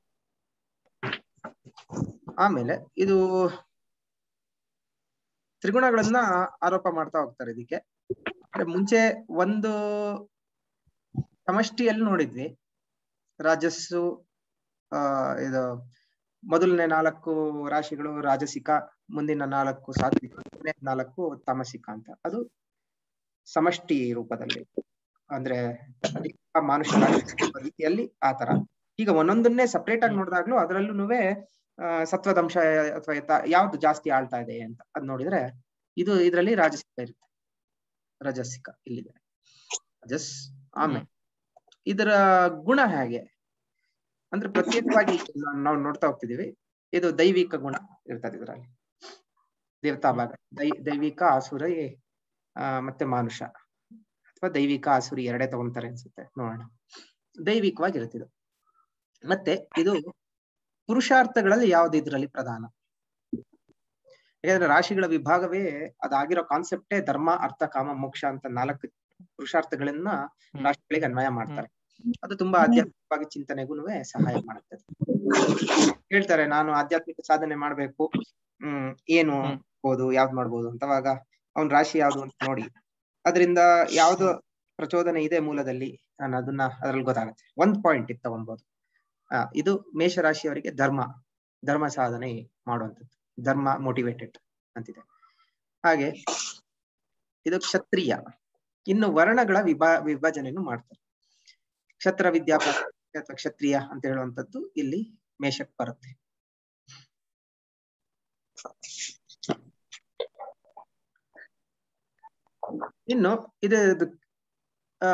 ಆಮೇಲೆ ಇದು ತ್ರಿಗುಣಗಳನ್ನ ಆರೋಪ ಮಾಡ್ತಾ ಹೋಗ್ತಾರೆ ಇದಕ್ಕೆ ಅಂದ್ರೆ ಮುಂಚೆ ಒಂದು ಸಮಷ್ಟಿಯಲ್ಲಿ ನೋಡಿದ್ವಿ ರಾಜಸ್ಸು ಆ ಇದು ಮೊದಲನೇ ನಾಲ್ಕು ರಾಶಿಗಳು ರಾಜಸಿಕ ಮುಂದಿನ ನಾಲ್ಕು ಸಾತ್ವಿಕ ಕೊನೆ ನಾಲ್ಕು ತಾಮಸಿಕ ಅಂತ ಅದು ಸಮಷ್ಟಿ ರೂಪದಲ್ಲಿ ಅಂದ್ರೆ ಅಧಿಕ ಮಾನುಷ ರಾಶಿ ರೀತಿಯಲ್ಲಿ ಆತರ ಈಗ ಒಂದೊಂದನ್ನೇ ಸಪರೇಟ್ ಆಗಿ ನೋಡಿದಾಗ್ಲೂ ಅದರಲ್ಲೂ ಸತ್ವದ ಅಂಶ ಅಥವಾ ಯಥ- ಯಾವ್ದು ಜಾಸ್ತಿ ಆಳ್ತಾ ಇದೆ ಅಂತ ಅದ್ ನೋಡಿದ್ರೆ ಇದು ಇದರಲ್ಲಿ ರಾಜಸಿಕ ಇರುತ್ತೆ ರಜಸಿಕ ಇಲ್ಲಿದೆ ರಜಸ್ ಆಮೇಲೆ ಇದರ ಗುಣ ಹೇಗೆ ಅಂದ್ರೆ ಪ್ರತ್ಯೇಕವಾಗಿ ನಾವು ನೋಡ್ತಾ ಹೋಗ್ತಿದೀವಿ ಇದು ದೈವಿಕ ಗುಣ ಇರ್ತದೆ ಇದರಲ್ಲಿ ದೇವತಾ ಭಾಗ ದೈ ದೈವಿಕ ಆಸುರಿ ಆ ಮತ್ತೆ ಮಾನುಷ ಅಥವಾ ದೈವಿಕ ಆಸುರಿ ಎರಡೇ ತಗೊಂತಾರೆ ಅನ್ಸುತ್ತೆ ನೋಡೋಣ ದೈವಿಕವಾಗಿರುತ್ತೆ ಇದು ಮತ್ತೆ ಇದು ಪುರುಷಾರ್ಥಗಳಲ್ಲಿ ಯಾವ್ದು ಇದ್ರಲ್ಲಿ ಪ್ರಧಾನ ಯಾಕಂದ್ರೆ ರಾಶಿಗಳ ವಿಭಾಗವೇ ಅದಾಗಿರೋ ಕಾನ್ಸೆಪ್ಟೇ ಧರ್ಮ ಅರ್ಥ ಕಾಮ ಮೋಕ್ಷ ಅಂತ ನಾಲ್ಕು ಪುರುಷಾರ್ಥಗಳನ್ನ ಹ್ಮ್. ರಾಶಿಗಳಿಗೆ ಅನ್ವಯ ಮಾಡ್ತಾರೆ ಅದು ತುಂಬಾ ಆಧ್ಯಾತ್ಮಿಕವಾಗಿ ಚಿಂತನೆಗೂ ಸಹಾಯ ಮಾಡುತ್ತದೆ ಹೇಳ್ತಾರೆ ನಾನು ಆಧ್ಯಾತ್ಮಿಕ ಸಾಧನೆ ಮಾಡ್ಬೇಕು ಹ್ಮ್ ಏನು ಹ್ಮ್. ಮಾಡ್ಬೋದು ಯಾವ್ದು ಮಾಡ್ಬೋದು ಅಂತ ಅವಾಗ ಅವ್ನ ರಾಶಿ ಯಾವ್ದು ಅಂತ ನೋಡಿ ಅದರಿಂದ ಯಾವ್ದು ಪ್ರಚೋದನೆ ಇದೆ ಮೂಲದಲ್ಲಿ ನಾನು ಅದನ್ನ ಅದ್ರಲ್ಲಿ ಗೊತ್ತಾಗುತ್ತೆ ಒಂದ್ ಪಾಯಿಂಟ್ ಇದು ತಗೊಳ್ಬಹುದು ಆ ಇದು ಮೇಷರಾಶಿಯವರಿಗೆ ಧರ್ಮ ಧರ್ಮ ಸಾಧನೆ ಮಾಡುವಂಥದ್ದು ಧರ್ಮ ಮೋಟಿವೇಟೆಡ್ ಅಂತಿದೆ ಹಾಗೆ ಇದು ಕ್ಷತ್ರಿಯ ಇನ್ನು ವರ್ಣಗಳ ವಿಭಾ ವಿಭಜನೆಯನ್ನು ಮಾಡ್ತಾರೆ ಕ್ಷತ್ರ ವಿದ್ಯಾಭ್ಯಾಸ ಅಥವಾ ಕ್ಷತ್ರಿಯ ಅಂತ ಹೇಳುವಂಥದ್ದು ಇಲ್ಲಿ ಮೇಷಕ್ ಬರುತ್ತೆ ಇನ್ನು ಇದು ಇದು, ಆ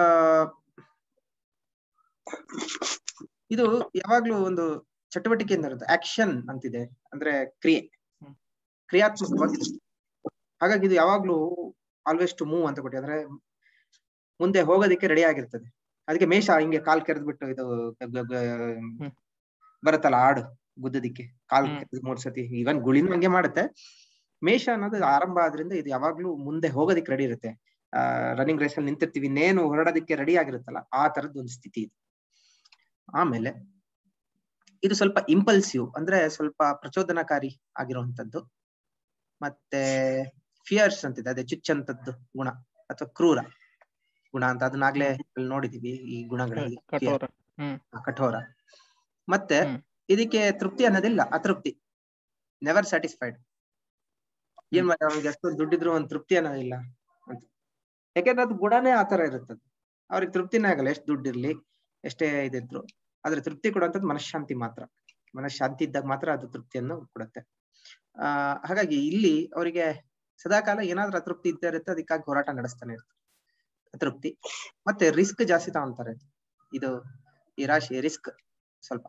ಇದು ಯಾವಾಗ್ಲೂ ಒಂದು ಚಟುವಟಿಕೆಯಿಂದ ಇರುತ್ತೆ ಆಕ್ಷನ್ ಅಂತಿದೆ ಅಂದ್ರೆ ಕ್ರಿಯೆ ಹ್ಮ್. ಕ್ರಿಯಾತ್ಮಕವಾಗಿ ಹಾಗಾಗಿ ಇದು ಯಾವಾಗ್ಲೂ ಆಲ್ವೇಸ್ ಟು ಮೂವ್ ಅಂತ ಕೊಟ್ಟಿ ಅಂದ್ರೆ ಮುಂದೆ ಹೋಗೋದಕ್ಕೆ ರೆಡಿ ಆಗಿರ್ತದೆ ಅದಕ್ಕೆ ಮೇಷ ಹಿಂಗೆ ಕಾಲ್ ಕೆರೆದ್ಬಿಟ್ಟು ಇದು ಗ- ಗ- ಗ- ಬರುತ್ತಲ್ಲ ಹಾಡು ಗುದ್ದದಿಕ್ಕೆ ಕಾಲ್ ಹ್ಮ್. ಕೆರೆದು ಮೂರ್ ಸತಿ ಇವನ್ ಗುಳಿನೂ ಹಂಗೆ ಮಾಡುತ್ತೆ ಮೇಷ ಅನ್ನೋದು ಆರಂಭ ಆದ್ರಿಂದ ಇದು ಯಾವಾಗ್ಲೂ ಮುಂದೆ ಹೋಗೋದಿಕ್ಕೆ ರೆಡಿ ಇರುತ್ತೆ ಆ ರನ್ನಿಂಗ್ ರೇಸ್ ಅಲ್ಲಿ ನಿಂತಿರ್ತೀವಿ ಇನ್ನೇನು ಹೊರಡೋದಕ್ಕೆ ರೆಡಿ ಆಗಿರುತ್ತಲ್ಲ ಆ ತರದ್ ಒಂದು ಸ್ಥಿತಿ ಇದು ಆಮೇಲೆ ಇದು ಸ್ವಲ್ಪ ಇಂಪಲ್ಸಿವ್ ಅಂದ್ರೆ ಸ್ವಲ್ಪ ಪ್ರಚೋದನಕಾರಿ ಆಗಿರುವಂತದ್ದು ಮತ್ತೆ ಫಿಯರ್ಸ್ ಅಂತಿದೆ ಅದೇ ಚುಚ್ಚಂತದ್ದು ಗುಣ ಅಥವಾ ಕ್ರೂರ ಗುಣ ಅಂತ ಅದನ್ನಾಗ್ಲೇ ಇಲ್ಲಿ ನೋಡಿದೀವಿ ಈ ಗುಣಗಳಲ್ಲಿ fear. ಕಠೋರ ಹ್ಮ್ ಕಠೋರ ಮತ್ತೆ ಹ್ಮ್. ಇದಕ್ಕೆ ತೃಪ್ತಿ ಅನ್ನೋದಿಲ್ಲ ಅತೃಪ್ತಿ ನೆವರ್ ಸ್ಯಾಟಿಸ್ಫೈಡ್ ಏನ್ ಮಾಡಿ ಅವ್ನಿಗೆ ಎಷ್ಟು ದುಡ್ಡಿದ್ರು ಒಂದ್ ತೃಪ್ತಿ ಅನ್ನೋದಿಲ್ಲ ಅಂತ ಯಾಕೆಂದ್ರೆ ಅದು ಗುಣನೇ ಆತರ ಇರುತ್ತದು ಅವ್ರಿಗೆ ತೃಪ್ತಿನೇ ಆಗಲ್ಲ ಎಷ್ಟು ದುಡ್ಡಿರ್ಲಿ ಎಷ್ಟೇ ಇದಿದ್ರು ಆದ್ರೆ ತೃಪ್ತಿ ಕೊಡುವಂತದ್ದು ಮನಃಶಾಂತಿ ಮಾತ್ರ ಮನಃಶಾಂತಿ ಇದ್ದಾಗ ಮಾತ್ರ ಅದು ತೃಪ್ತಿಯನ್ನು ಕೊಡುತ್ತೆ ಆ ಹಾಗಾಗಿ ಇಲ್ಲಿ ಅವರಿಗೆ ಸದಾಕಾಲ ಏನಾದ್ರೂ ಅತೃಪ್ತಿ ಇದ್ದೇ ಇರುತ್ತೆ ಅದಕ್ಕಾಗಿ ಹೋರಾಟ ನಡೆಸ್ತಾನೆ ಇರ್ತಾರೆ ಅತೃಪ್ತಿ ಮತ್ತೆ ರಿಸ್ಕ್ ಜಾಸ್ತಿ ತಗೊಂತಾರೆ ಇದು ಈ ರಾಶಿ ರಿಸ್ಕ್ ಸ್ವಲ್ಪ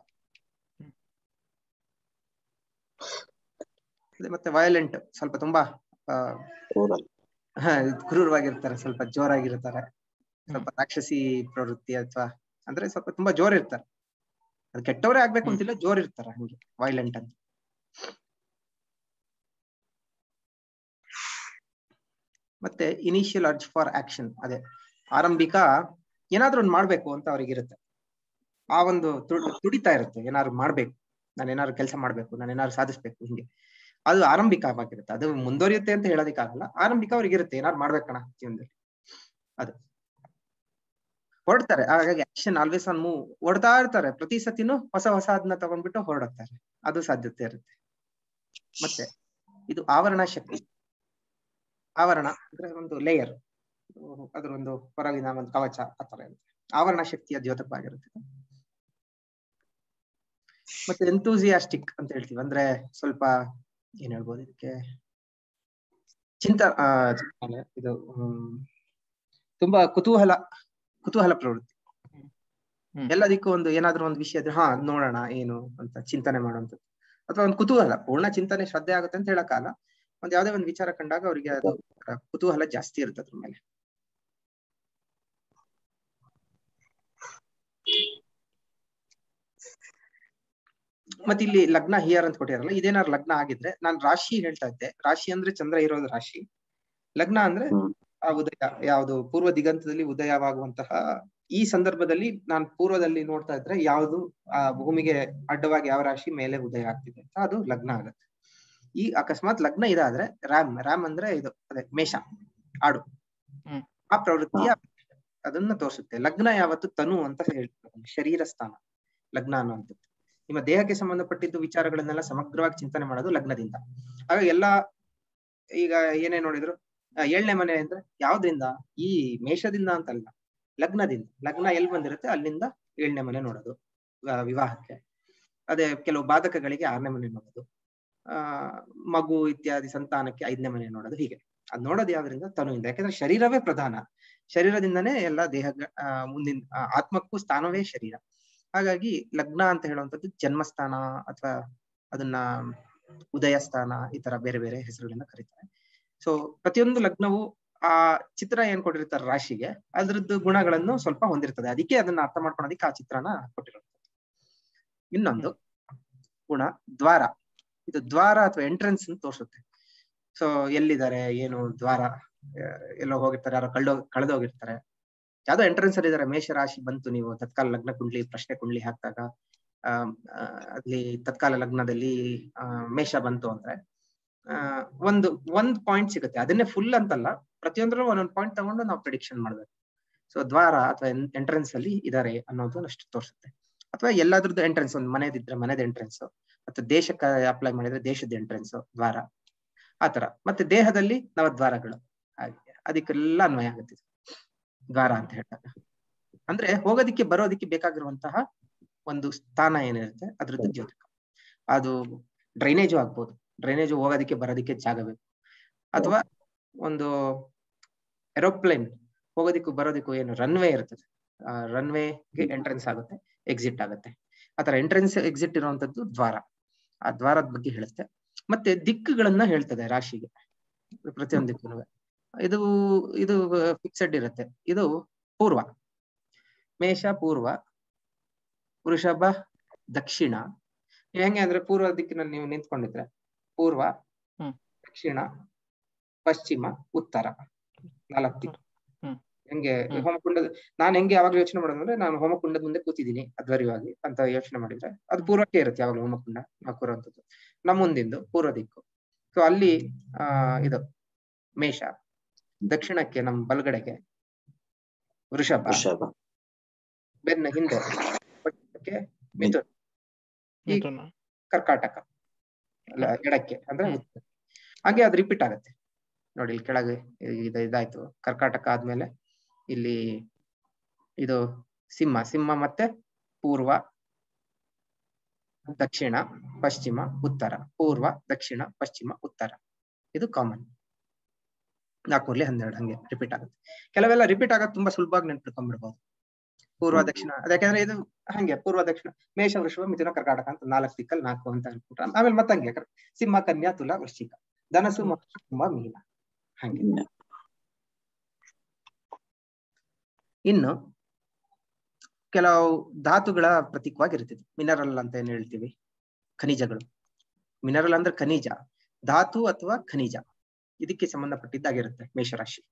ಅದೇ ಮತ್ತೆ ವಯಲೆಂಟ್ ಸ್ವಲ್ಪ ತುಂಬಾ ಆ, ಹ, ಕ್ರೂರವಾಗಿರ್ತಾರೆ ಸ್ವಲ್ಪ ಜೋರಾಗಿರ್ತಾರೆ ಸ್ವಲ್ಪ ರಾಕ್ಷಸಿ ಪ್ರವೃತ್ತಿ ಅಥವಾ ಅಂದ್ರೆ ಸ್ವಲ್ಪ ತುಂಬಾ ಜೋರ್ ಇರ್ತಾರೆ ಅದು ಕೆಟ್ಟವರೇ ಆಗ್ಬೇಕು ಹ್ಮ್. ಅಂತಿಲ್ಲ ಜೋರ್ ಇರ್ತಾರೆ ಹಂಗೆ ವೈಲೆಂಟ್ ಅಂತ ಮತ್ತೆ ಇನಿಷಿಯಲ್ ಅರ್ಜ್ ಫಾರ್ ಆಕ್ಷನ್ ಅದೇ ಆರಂಭಿಕ ಏನಾದ್ರೂ ಒಂದು ಮಾಡ್ಬೇಕು ಅಂತ ಅವ್ರಿಗಿರುತ್ತೆ ಆ ಒಂದು ತು- ತುಡಿತಾ ಇರುತ್ತೆ ಏನಾದ್ರು ಮಾಡ್ಬೇಕು ನಾನು ಏನಾದ್ರು ಕೆಲಸ ಮಾಡ್ಬೇಕು ನಾನು ಏನಾದ್ರು ಸಾಧಿಸ್ಬೇಕು ಹಿಂಗೆ ಅದು ಆರಂಭಿಕವಾಗಿರುತ್ತೆ ಅದು ಮುಂದುವರಿಯುತ್ತೆ ಅಂತ ಹೇಳೋದಕ್ಕಾಗಲ್ಲ ಆರಂಭಿಕ ಅವ್ರಿಗೆ ಇರುತ್ತೆ ಏನಾದ್ರು ಮಾಡ್ಬೇಕಣ ಜೀವನದಲ್ಲಿ ಅದು ಹೊರಡ್ತಾರೆ ಹಾಗಾಗಿ ಆಕ್ಷನ್ ಆಲ್ವೇಸ್ ಆನ್ ಮೂವ್ ಹೊಡ್ತಾ ಇರ್ತಾರೆ ಪ್ರತಿ ಸತಿನೂ ಹೊಸ ಹೊಸ ಅದನ್ನ ತಗೊಂಡ್ಬಿಟ್ಟು ಹೊರಡುತ್ತಾರೆ ಅದು ಸಾಧ್ಯತೆ ಇರುತ್ತೆ ಮತ್ತೆ ಇದು ಆವರಣ ಶಕ್ತಿ ಆವರಣ ಅಂದ್ರೆ ಒಂದು ಲೇಯರ್ ಅದ್ರ ಒಂದು ಹೊರಗಿನ ಒಂದು ಕವಚ ಆತರ ಇರುತ್ತೆ ಆವರಣ ಶಕ್ತಿಯ ದ್ಯೋತಕವಾಗಿರುತ್ತೆ ಮತ್ತೆ ಎಂತೂಸಿಯಾಸ್ಟಿಕ್ ಅಂತ ಹೇಳ್ತೀವಿ ಅಂದ್ರೆ ಸ್ವಲ್ಪ ಏನ್ ಹೇಳ್ಬೋದು ಇದಕ್ಕೆ ಚಿಂತ ಆ, ಚಿಂತನೆ ಇದು ಹ್ಮ್, ತುಂಬಾ ಕುತೂಹಲ ಕುತೂಹಲ ಪ್ರವೃತ್ತಿ ಹ್ಮ್. ಎಲ್ಲದಕ್ಕೂ ಒಂದು ಏನಾದ್ರೂ ಒಂದು ವಿಷಯ ಇದ್ರೆ ಹಾ ನೋಡೋಣ ಏನು ಅಂತ ಚಿಂತನೆ ಮಾಡುವಂಥದ್ದು ಅಥವಾ ಒಂದು ಕುತೂಹಲ ಪೂರ್ಣ ಚಿಂತನೆ ಶ್ರದ್ಧೆ ಆಗುತ್ತೆ ಅಂತ ಹೇಳಕ್ಕಾಗಲ್ಲ ಒಂದ್ ಯಾವ್ದೇ ಒಂದು ವಿಚಾರ ಕಂಡಾಗ ಅವರಿಗೆ ಅದು ಆ, ಕುತೂಹಲ ಜಾಸ್ತಿ ಇರುತ್ತೆ ಅದ್ರ ಮೇಲೆ ಮತ್ತೆ ಇಲ್ಲಿ ಲಗ್ನ ಹಿಯರ್ ಅಂತ ಕೊಟ್ಟಿರಲ್ಲ ಇದೇನಾದ್ರು ಲಗ್ನ ಆಗಿದ್ರೆ ನಾನ್ ರಾಶಿ ಹೇಳ್ತಾ ಇದ್ದೆ ರಾಶಿ ಅಂದ್ರೆ ಚಂದ್ರ ಇರೋದು ರಾಶಿ ಲಗ್ನ ಅಂದ್ರೆ ಹ್ಮ್. ಆ ಉದಯ ಯಾವುದು ಪೂರ್ವ ದಿಗಂತದಲ್ಲಿ ಉದಯವಾಗುವಂತಹ ಈ ಸಂದರ್ಭದಲ್ಲಿ ನಾನ್ ಪೂರ್ವದಲ್ಲಿ ನೋಡ್ತಾ ಇದ್ರೆ ಯಾವುದು ಆ ಭೂಮಿಗೆ ಅಡ್ಡವಾಗಿ ಯಾವ ರಾಶಿ ಮೇಲೆ ಉದಯ ಆಗ್ತಿದೆ ಅಂತ ಅದು ಲಗ್ನ ಆಗುತ್ತೆ ಈ ಅಕಸ್ಮಾತ್ ಲಗ್ನ ಇದಾದ್ರೆ ರಾಮ್ ರಾಮ್ ಅಂದ್ರೆ ಇದು ಅದೇ ಮೇಷ ಆಡು ಹ್ಮ್. ಆ ಪ್ರವೃತ್ತಿಯ ಅದನ್ನ ತೋರಿಸುತ್ತೆ ಲಗ್ನ ಯಾವತ್ತು ತನು ಅಂತ ಹೇಳ್ತಾರೆ ಶರೀರ ಸ್ಥಾನ ಲಗ್ನ ಅನ್ನುವಂಥದ್ದು ನಿಮ್ಮ ದೇಹಕ್ಕೆ ಸಂಬಂಧಪಟ್ಟಿದ್ದು ವಿಚಾರಗಳನ್ನೆಲ್ಲ ಸಮಗ್ರವಾಗಿ ಚಿಂತನೆ ಮಾಡೋದು ಲಗ್ನದಿಂದ ಹಾಗಾಗಿ ಎಲ್ಲಾ ಈಗ ಏನೇ ನೋಡಿದ್ರು ಆ, ಏಳನೇ ಮನೆ ಅಂದ್ರೆ ಯಾವ್ದ್ರಿಂದ ಈ ಮೇಷದಿಂದ ಅಂತಲ್ಲ ಲಗ್ನದಿಂದ ಲಗ್ನ ಎಲ್ಲಿ ಬಂದಿರುತ್ತೆ ಅಲ್ಲಿಂದ ಏಳನೇ ಮನೆ ನೋಡೋದು ಆ, ವಿವಾಹಕ್ಕೆ ಅದೇ ಕೆಲವು ಬಾಧಕಗಳಿಗೆ ಆರನೇ ಮನೆ ನೋಡೋದು ಆ ಮಗು ಇತ್ಯಾದಿ ಸಂತಾನಕ್ಕೆ ಐದನೇ ಮನೆ ನೋಡೋದು ಹೀಗೆ ಅದ್ ನೋಡೋದು ಯಾವ್ದ್ರಿಂದ ತನುವಿಂದ ಯಾಕಂದ್ರೆ ಶರೀರವೇ ಪ್ರಧಾನ ಶರೀರದಿಂದನೇ ಎಲ್ಲ ದೇಹ ಮುಂದಿನ ಆ, ಆತ್ಮಕ್ಕೂ ಸ್ಥಾನವೇ ಶರೀರ ಹಾಗಾಗಿ ಲಗ್ನ ಅಂತ ಹೇಳುವಂಥದ್ದು ಜನ್ಮಸ್ಥಾನ ಅಥವಾ ಅದನ್ನ ಉದಯ ಸ್ಥಾನ ಈ ತರ ಬೇರೆ ಬೇರೆ ಹೆಸರುಗಳಿಂದ ಕರೀತಾರೆ ಸೊ ಪ್ರತಿಯೊಂದು ಲಗ್ನವು ಆ ಚಿತ್ರ ಏನ್ ಕೊಟ್ಟಿರ್ತಾರೆ ರಾಶಿಗೆ ಅದ್ರದ್ದು ಗುಣಗಳನ್ನು ಸ್ವಲ್ಪ ಹೊಂದಿರ್ತದೆ ಅದಕ್ಕೆ ಅದನ್ನ ಅರ್ಥ ಮಾಡ್ಕೊಳೋದಕ್ಕೆ ಆ ಚಿತ್ರನ ಕೊಟ್ಟಿರುತ್ತೆ ಇನ್ನೊಂದು ಗುಣ ದ್ವಾರ ಇದು ದ್ವಾರ ಅಥವಾ ಎಂಟ್ರೆನ್ಸ್ ಅಂತ ತೋರಿಸುತ್ತೆ ಸೊ ಎಲ್ಲಿದ್ದಾರೆ ಏನು ದ್ವಾರ ಆ, ಎಲ್ಲೋ ಹೋಗಿರ್ತಾರೆ ಯಾರೋ ಕಳ್ದೋ ಕಳೆದೋಗಿರ್ತಾರೆ ಯಾವ್ದೋ ಎಂಟ್ರೆನ್ಸ್ ಅಲ್ಲಿ ಇದಾರೆ ಮೇಷ ರಾಶಿ ಬಂತು ನೀವು ತತ್ಕಾಲ ಲಗ್ನ ಕುಂಡ್ಲಿ ಪ್ರಶ್ನೆ ಕುಂಡ್ಲಿ ಹಾಕಿದಾಗ ಆ ಆ, ಅಲ್ಲಿ ತತ್ಕಾಲ ಲಗ್ನದಲ್ಲಿ ಆ ಮೇಷ ಬಂತು ಅಂದ್ರೆ ಆ ಒಂದು ಒಂದ್ ಪಾಯಿಂಟ್ ಸಿಗುತ್ತೆ ಅದನ್ನೇ ಫುಲ್ ಅಂತಲ್ಲ ಪ್ರತಿಯೊಂದರಲ್ಲೂ ಒಂದೊಂದು ಪಾಯಿಂಟ್ ತಗೊಂಡು ನಾವು ಪ್ರಿಡಿಕ್ಷನ್ ಮಾಡ್ಬೇಕು ಸೊ ದ್ವಾರ ಅಥವಾ ಎಂಟ್ರೆನ್ಸ್ ಅಲ್ಲಿ ಇದಾರೆ ಅನ್ನೋದು ಅಷ್ಟು ತೋರಿಸುತ್ತೆ ಅಥವಾ ಎಲ್ಲಾದ್ರದ್ದು ಎಂಟ್ರೆನ್ಸ್ ಒಂದು ಮನೆದಿದ್ರೆ ಮನೆದ ಎಂಟ್ರೆನ್ಸ್ ಅಥವಾ ದೇಶಕ್ಕೆ ಅಪ್ಲೈ ಮಾಡಿದ್ರೆ ದೇಶದ ಎಂಟ್ರೆನ್ಸ್ ದ್ವಾರ ಆತರ ಮತ್ತೆ ದೇಹದಲ್ಲಿ ನವದ್ವಾರಗಳು ಹಾಗೆ ಅದಕ್ಕೆಲ್ಲ ಅನ್ವಯ ಆಗುತ್ತೆ ಇದು. ದ್ವಾರ ಅಂತ ಹೇಳಿದಾಗ ಅಂದ್ರೆ ಹೋಗೋದಿಕ್ಕೆ ಬರೋದಿಕ್ಕೆ ಬೇಕಾಗಿರುವಂತಹ ಒಂದು ಸ್ಥಾನ ಏನಿರುತ್ತೆ ಅದ್ರದ್ದು ದ್ಯೋತಕ ಅದು ಡ್ರೈನೇಜು ಆಗ್ಬೋದು ಡ್ರೈನೇಜು ಹೋಗೋದಿಕ್ಕೆ ಬರೋದಿಕ್ಕೆ ಜಾಗ ಬೇಕು ಅಥವಾ ಒಂದು ಏರೋಪ್ಲೇನ್ ಹೋಗೋದಿಕ್ಕೂ ಬರೋದಿಕ್ಕೂ ಏನು ರನ್ವೇ ಇರ್ತದೆ ರನ್ವೇಗೆ ಎಂಟ್ರೆನ್ಸ್ ಆಗುತ್ತೆ ಎಕ್ಸಿಟ್ ಆಗುತ್ತೆ ಆತರ ಎಂಟ್ರೆನ್ಸ್ ಎಕ್ಸಿಟ್ ಇರುವಂತದ್ದು ದ್ವಾರ ಆ ದ್ವಾರದ ಬಗ್ಗೆ ಹೇಳುತ್ತೆ ಮತ್ತೆ ದಿಕ್ಕುಗಳನ್ನ ಹೇಳ್ತದೆ ರಾಶಿಗೆ ಪ್ರತಿಯೊಂದು ದಿಕ್ಕು ಇದು ಇದು ಫಿಕ್ಸೆಡ್ ಇರುತ್ತೆ ಇದು ಪೂರ್ವ ಮೇಷ ಪೂರ್ವ ವೃಷಭ ದಕ್ಷಿಣ ನೀವ್ ಹೆಂಗೆ ಅಂದ್ರೆ ಪೂರ್ವ ದಿಕ್ಕಿನಲ್ಲಿ ನೀವು ನಿಂತ್ಕೊಂಡಿದ್ರೆ ಪೂರ್ವ ಹ್ಮ್. ದಕ್ಷಿಣ ಪಶ್ಚಿಮ ಉತ್ತರ ನಾಲ್ಕು ದಿಕ್ಕು ಹ್ಮ್. ಹೆಂಗೆ ಹ್ಮ್. ಹೋಮಕುಂಡದ ನಾನ್ ಹೆಂಗೆ ಯಾವಾಗ್ಲೂ ಯೋಚನೆ ಮಾಡೋದು ಅಂದ್ರೆ ನಾನು ಹೋಮಕುಂಡದ ಮುಂದೆ ಕೂತಿದ್ದೀನಿ ಅಧ್ವರ್ಯವಾಗಿ ಅಂತ ಯೋಚನೆ ಮಾಡಿದ್ರೆ ಅದು ಪೂರ್ವಕ್ಕೆ ಇರುತ್ತೆ ಯಾವಾಗಲೂ ಹೋಮಕುಂಡ ನಾವು ಕೂರುವಂಥದ್ದು ನಮ್ಮ ಮುಂದಿಂದು ಪೂರ್ವ ದಿಕ್ಕು ಸೊ ಅಲ್ಲಿ ಆ ಇದು ಮೇಷ ದಕ್ಷಿಣಕ್ಕೆ ನಮ್ಮ ಬಲಗಡೆಗೆ ವೃಷಭ ವೃಷಭ ಬೆನ್ನ ಹಿಂದೆ ಪಶ್ಚಿಮಕ್ಕೆ ಮಿಥುನ ಈ ಮಿಥುನ ಕರ್ಕಾಟಕ ಅಲ್ಲ, ಎಡಕ್ಕೆ ಅಂದ್ರೆ ಹ್ಮ್. ಉತ್ತರ. ಹಾಗೆ ಅದು ರಿಪೀಟ್ ಆಗುತ್ತೆ ನೋಡಿ ಇಲ್ಲಿ ಕೆಳಗೆ ಇದು ಇದಾಯ್ತು ಕರ್ಕಾಟಕ ಆದ್ಮೇಲೆ ಇಲ್ಲಿ ಇದು ಸಿಂಹ ಸಿಂಹ ಮತ್ತೆ ಪೂರ್ವ ದಕ್ಷಿಣ ಪಶ್ಚಿಮ ಉತ್ತರ ಪೂರ್ವ ದಕ್ಷಿಣ ಪಶ್ಚಿಮ ಉತ್ತರ ಇದು ಕಾಮನ್ ನಾಲ್ಕೂರ್ಲಿ ಹನ್ನೆರಡು ಹಂಗೆ ರಿಪೀಟ್ ಆಗುತ್ತೆ ಕೆಲವೆಲ್ಲ ರಿಪೀಟ್ ಆಗೋದು ತುಂಬಾ ಸುಲಭವಾಗಿ ನೆನ್ಪಿಟ್ಕೊಂಡ್ಬಿಡ್ಬೋದು ಪೂರ್ವ ದಕ್ಷಿಣ ಯಾಕಂದ್ರೆ ಇದು ಹಂಗೆ ಪೂರ್ವ ದಕ್ಷಿಣ ಮೇಷ ವೃಷಭ ಮಿಥುನ ಕರ್ಕಾಟಕ ಅಂತ ನಾಲ್ಕು ದಿಕ್ಕಲ್ಲಿ ನಾಲ್ಕು ಅಂತ ಅನ್ಬಿಟ್ರೆ ಆಮೇಲೆ ಮತ್ತೆ ಹಂಗೆ ಕರ್- ಸಿಂಹ ಕನ್ಯಾ ತುಲಾ ವೃಶ್ಚಿಕ ಧನಸು ಮಕರ ಕುಂಭ ಮೀನ ಹಂಗೆ ಇನ್ನು ಕೆಲವು ಧಾತುಗಳ ಪ್ರತೀಕವಾಗಿರ್ತದೆ ಮಿನರಲ್ ಅಂತ ಏನ್ ಹೇಳ್ತೀವಿ ಖನಿಜಗಳು ಮಿನರಲ್ ಅಂದ್ರೆ ಖನಿಜ ಧಾತು ಅಥವಾ ಖನಿಜ ಇದಕ್ಕೆ ಸಂಬಂಧಪಟ್ಟಿದ್ದಾಗಿರುತ್ತೆ ಮೇಷರಾಶಿ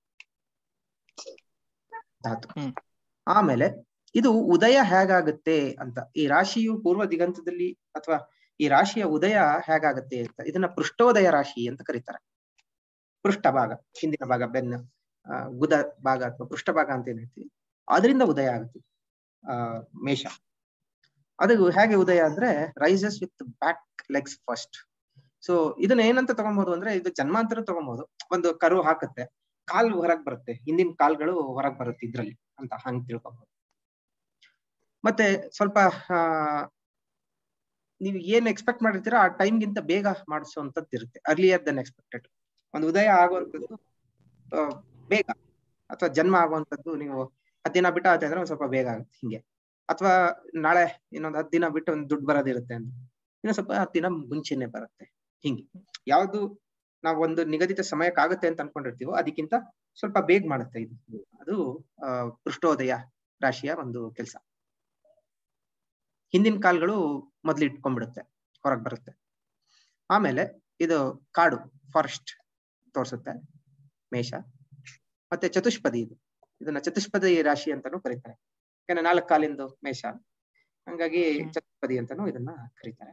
ಧಾತು ಹ್ಮ್. ಆಮೇಲೆ ಇದು ಉದಯ ಹೇಗಾಗುತ್ತೆ ಅಂತ ಈ ರಾಶಿಯು ಪೂರ್ವ ದಿಗಂತದಲ್ಲಿ ಅಥವಾ ಈ ರಾಶಿಯ ಉದಯ ಹೇಗಾಗುತ್ತೆ ಅಂತ ಇದನ್ನ ಪೃಷ್ಠೋದಯ ರಾಶಿ ಅಂತ ಕರೀತಾರೆ ಪೃಷ್ಠ ಭಾಗ ಹಿಂದಿನ ಭಾಗ ಬೆನ್ನು ಆ, ಗುದ ಭಾಗ ಅಥವಾ ಪೃಷ್ಠ ಭಾಗ ಅಂತ ಏನ್ ಹೇಳ್ತೀವಿ ಅದರಿಂದ ಉದಯ ಆಗುತ್ತೆ ಆ ಮೇಷ ಅದು ಹೇಗೆ ಉದಯ ಅಂದ್ರೆ rises with back legs first so ಇದನ್ನ ಏನಂತ ತಗೊಬಹುದು ಅಂದ್ರೆ ಇದು ಜನ್ಮಾಂತರ ತಗೊಬಹುದು ಒಂದು ಕರು ಹಾಕುತ್ತೆ ಕಾಲ್ ಹೊರಗ್ ಬರುತ್ತೆ ಹಿಂದಿನ ಕಾಲ್ಗಳು ಹೊರಗ್ ಬರುತ್ತೆ ಇದ್ರಲ್ಲಿ ಅಂತ ಹಂಗ್ ತಿಳ್ಕೊಬಹುದು ಮತ್ತೆ ಸ್ವಲ್ಪ ಆ ನೀವು ಏನ್ ಎಕ್ಸ್ಪೆಕ್ಟ್ ಮಾಡಿರ್ತೀರೋ ಆ ಟೈಮ್ಗಿಂತ ಬೇಗ ಮಾಡಿಸುವಂತದ್ದು ಇರುತ್ತೆ ಅರ್ಲಿಯರ್ ದನ್ ಎಕ್ಸ್ಪೆಕ್ಟೆಡ್ ಒಂದು ಉದಯ ಆಗುವಂತದ್ದು ಆ, ಬೇಗ ಅಥವಾ ಜನ್ಮ ಆಗುವಂತದ್ದು ನೀವು ಹತ್ತು ದಿನ ಬಿಟ್ಟು ಆಗುತ್ತೆ ಅಂದ್ರೆ ಒಂದ್ ಸ್ವಲ್ಪ ಬೇಗ ಆಗುತ್ತೆ ಹಿಂಗೆ ಅಥವಾ ನಾಳೆ ಇನ್ನೊಂದು ಹತ್ತು ದಿನ ಬಿಟ್ಟು ಒಂದು ದುಡ್ಡು ಬರೋದಿರುತ್ತೆ ಅಂತ ಇನ್ನು ಸ್ವಲ್ಪ ಹತ್ತು ದಿನ ಮುಂಚೆನೆ ಬರುತ್ತೆ ಹಿಂಗೆ ಯಾವ್ದು ನಾವು ಒಂದು ನಿಗದಿತ ಸಮಯಕ್ಕಾಗುತ್ತೆ ಅಂತ ಅನ್ಕೊಂಡಿರ್ತೀವೋ ಅದಕ್ಕಿಂತ ಸ್ವಲ್ಪ ಬೇಗ ಮಾಡುತ್ತೆ ಇದು ಅದು ಆ ಪೃಷ್ಠೋದಯ ರಾಶಿಯ ಒಂದು ಕೆಲಸ ಹಿಂದಿನ ಕಾಲ್ಗಳು ಮೊದ್ಲು ಇಟ್ಕೊಂಡ್ಬಿಡುತ್ತೆ ಹೊರಗ್ ಬರುತ್ತೆ ಆಮೇಲೆ ಇದು ಕಾಡು ಫಾರೆಸ್ಟ್ ತೋರಿಸುತ್ತೆ ಮೇಷ ಮತ್ತೆ ಚತುಷ್ಪದಿ ಇದು ಇದನ್ನ ಚತುಷ್ಪದಿ ರಾಶಿ ಅಂತಾನೂ ಕರೀತಾರೆ ಯಾಕಂದ್ರೆ ನಾಲ್ಕು ಕಾಲಿಂದು ಮೇಷ ಹಂಗಾಗಿ ಹ್ಮ್. ಚತುಷ್ಪದಿ ಅಂತಾನೂ ಇದನ್ನ ಕರೀತಾರೆ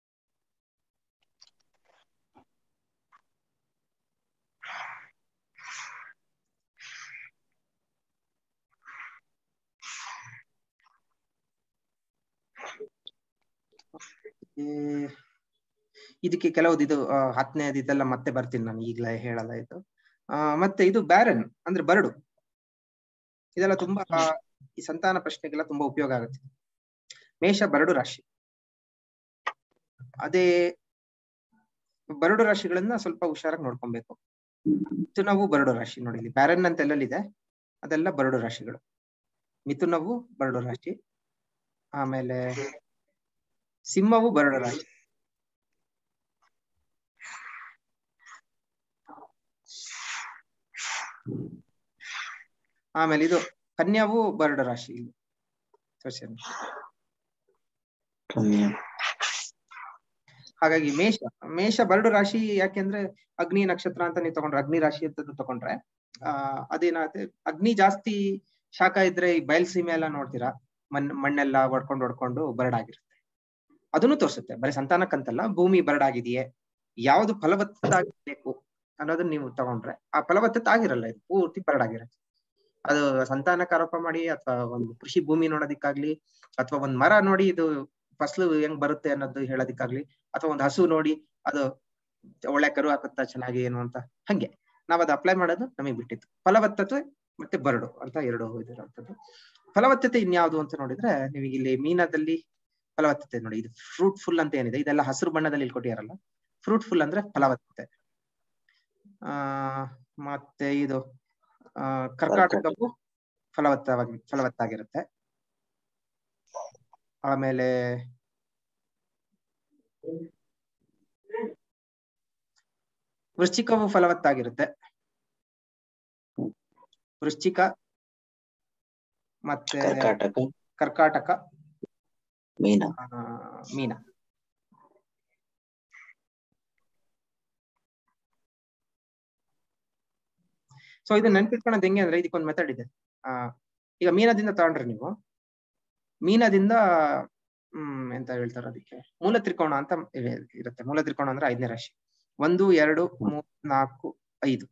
ಈ ಇದಕ್ಕೆ ಕೆಲವ್ದು ಇದು ಆ, ಹತ್ತನೇದು ಇದೆಲ್ಲ ಮತ್ತೆ ಬರ್ತೀನಿ ನಾನು ಈಗ್ಲೇ ಹೇಳಲ್ಲ ಇದು ಆ, ಮತ್ತೆ ಇದು ಬ್ಯಾರನ್ ಅಂದ್ರೆ ಬರಡು ಇದೆಲ್ಲ ತುಂಬಾ ಆ, ಈ ಸಂತಾನ ಪ್ರಶ್ನೆಗೆಲ್ಲ ತುಂಬಾ ಉಪಯೋಗ ಆಗುತ್ತೆ ಮೇಷ ಬರಡು ರಾಶಿ ಅದೇ ಬರಡು ರಾಶಿಗಳನ್ನ ಸ್ವಲ್ಪ ಹುಷಾರಾಗಿ ನೋಡ್ಕೊಬೇಕು ಮಿಥುನವು ಬರಡು ರಾಶಿ ನೋಡಿ ಇಲ್ಲಿ ಬ್ಯಾರನ್ ಅಂತ ಎಲ್ಲೆಲ್ಲಿದೆ ಅದೆಲ್ಲ ಬರಡು ರಾಶಿಗಳು ಮಿಥುನವು ಬರಡು ರಾಶಿ ಆಮೇಲೆ ಸಿಂಹವು ಬರಡು ರಾಶಿ ಆಮೇಲೆ ಇದು ಕನ್ಯಾವು ಬರಡು ರಾಶಿ ಇಲ್ಲಿ ತೋರ್ಸಿರೋದು. ಕನ್ಯಾ ಹಾಗಾಗಿ ಮೇಷ ಮೇಷ ಬರಡು ರಾಶಿ ಯಾಕೆಂದ್ರೆ ಅಗ್ನಿ ನಕ್ಷತ್ರ ಅಂತ ನೀವು ತಗೊಂಡ್ರೆ ಅಗ್ನಿ ರಾಶಿ ಅಂತ ತಗೊಂಡ್ರೆ ಆ ಅದೇನಾಗುತ್ತೆ ಅಗ್ನಿ ಜಾಸ್ತಿ ಶಾಖ ಇದ್ರೆ ಈ ಬಯಲ್ಸೀಮೆ ಎಲ್ಲ ನೋಡ್ತೀರಾ ಮಣ್ ಮಣ್ಣೆಲ್ಲ ಒಡ್ಕೊಂಡು ಒಡ್ಕೊಂಡು ಬರಡಾಗಿರುತ್ತೆ ಅದನ್ನು ತೋರಿಸುತ್ತೆ ಬರೀ ಸಂತಾನಕ್ಕಂತಲ್ಲ ಭೂಮಿ ಬರಡಾಗಿದೆಯೇ ಯಾವ್ದು ಫಲವತ್ತಾಗಬೇಕು ಅನ್ನೋದನ್ನ ನೀವು ತಗೊಂಡ್ರೆ ಆ ಫಲವತ್ತತೆ ಆಗಿರಲ್ಲ ಇದು ಪೂರ್ತಿ ಬರಡಾಗಿರುತ್ತೆ ಅದು ಸಂತಾನಕ್ಕೆ ಆರೋಪ ಮಾಡಿ ಅಥವಾ ಒಂದು ಕೃಷಿ ಭೂಮಿ ನೋಡೋದಿಕ್ಕಾಗ್ಲಿ ಅಥವಾ ಒಂದ್ ಮರ ನೋಡಿ ಇದು ಫಸಲು ಹೆಂಗ್ ಬರುತ್ತೆ ಅನ್ನೋದು ಹೇಳೋದಿಕ್ಕಾಗ್ಲಿ ಅಥವಾ ಒಂದು ಹಸು ನೋಡಿ ಅದು ಒಳ್ಳೆ ಕರು ಹಾಕುತ್ತಾ ಚೆನ್ನಾಗಿ ಏನು ಅಂತ ಹಂಗೆ ನಾವ್ ಅದು ಅಪ್ಲೈ ಮಾಡೋದು ನಮಗೆ ಬಿಟ್ಟಿತ್ತು ಫಲವತ್ತತೆ ಮತ್ತೆ ಬರಡು ಅಂತ ಎರಡು ಇದಿರುವಂತದ್ದು ಫಲವತ್ತತೆ ಇನ್ಯಾವುದು ಅಂತ ನೋಡಿದ್ರೆ ನೀವು ಇಲ್ಲಿ ಮೀನದಲ್ಲಿ ಫಲವತ್ತತೆ ನೋಡಿ ಇದು ಫ್ರೂಟ್ಫುಲ್ ಅಂತ ಏನಿದೆ ಇದೆಲ್ಲ ಹಸಿರು ಬಣ್ಣದಲ್ಲಿ ಇಲ್ಲಿ ಕೊಟ್ಟಿಯಾರಲ್ಲ ಫ್ರೂಟ್ಫುಲ್ ಅಂದ್ರೆ ಫಲವತ್ತತೆ ಆ ಮತ್ತೆ ಇದು ಆ ಕರ್ಕಾಟಕವು ಫಲವತ್ತವಾಗಿ ಫಲವತ್ತಾಗಿರುತ್ತೆ ಆಮೇಲೆ ವೃಶ್ಚಿಕವು ಫಲವತ್ತಾಗಿರುತ್ತೆ ವೃಶ್ಚಿಕ ಮತ್ತೆ ಕರ್ಕಾಟಕ ಕರ್ಕಾಟಕ ಮೀನ ಆ, ಮೀನ ಸೊ ಇದು ನೆನ್ಪಿಟ್ಕೊಳ್ಳೋದು ಹೆಂಗೆ ಅಂದ್ರೆ ಇದಕ್ಕೊಂದು ಮೆಥಡ್ ಇದೆ ಆ ಈಗ ಮೀನದಿಂದ ತಗೊಂಡ್ರೆ ನೀವು ಮೀನದಿಂದ ಹ್ಮ್ ಎಂತ ಹೇಳ್ತಾರೆ ಅದಕ್ಕೆ ಮೂಲ ತ್ರಿಕೋಣ ಅಂತ ಇವೆ- ಇರುತ್ತೆ ಮೂಲ ತ್ರಿಕೋಣ ಅಂದ್ರೆ ಐದನೇ ರಾಶಿ ಒಂದು ಎರಡು ಮೂರು ನಾಲ್ಕು ಐದು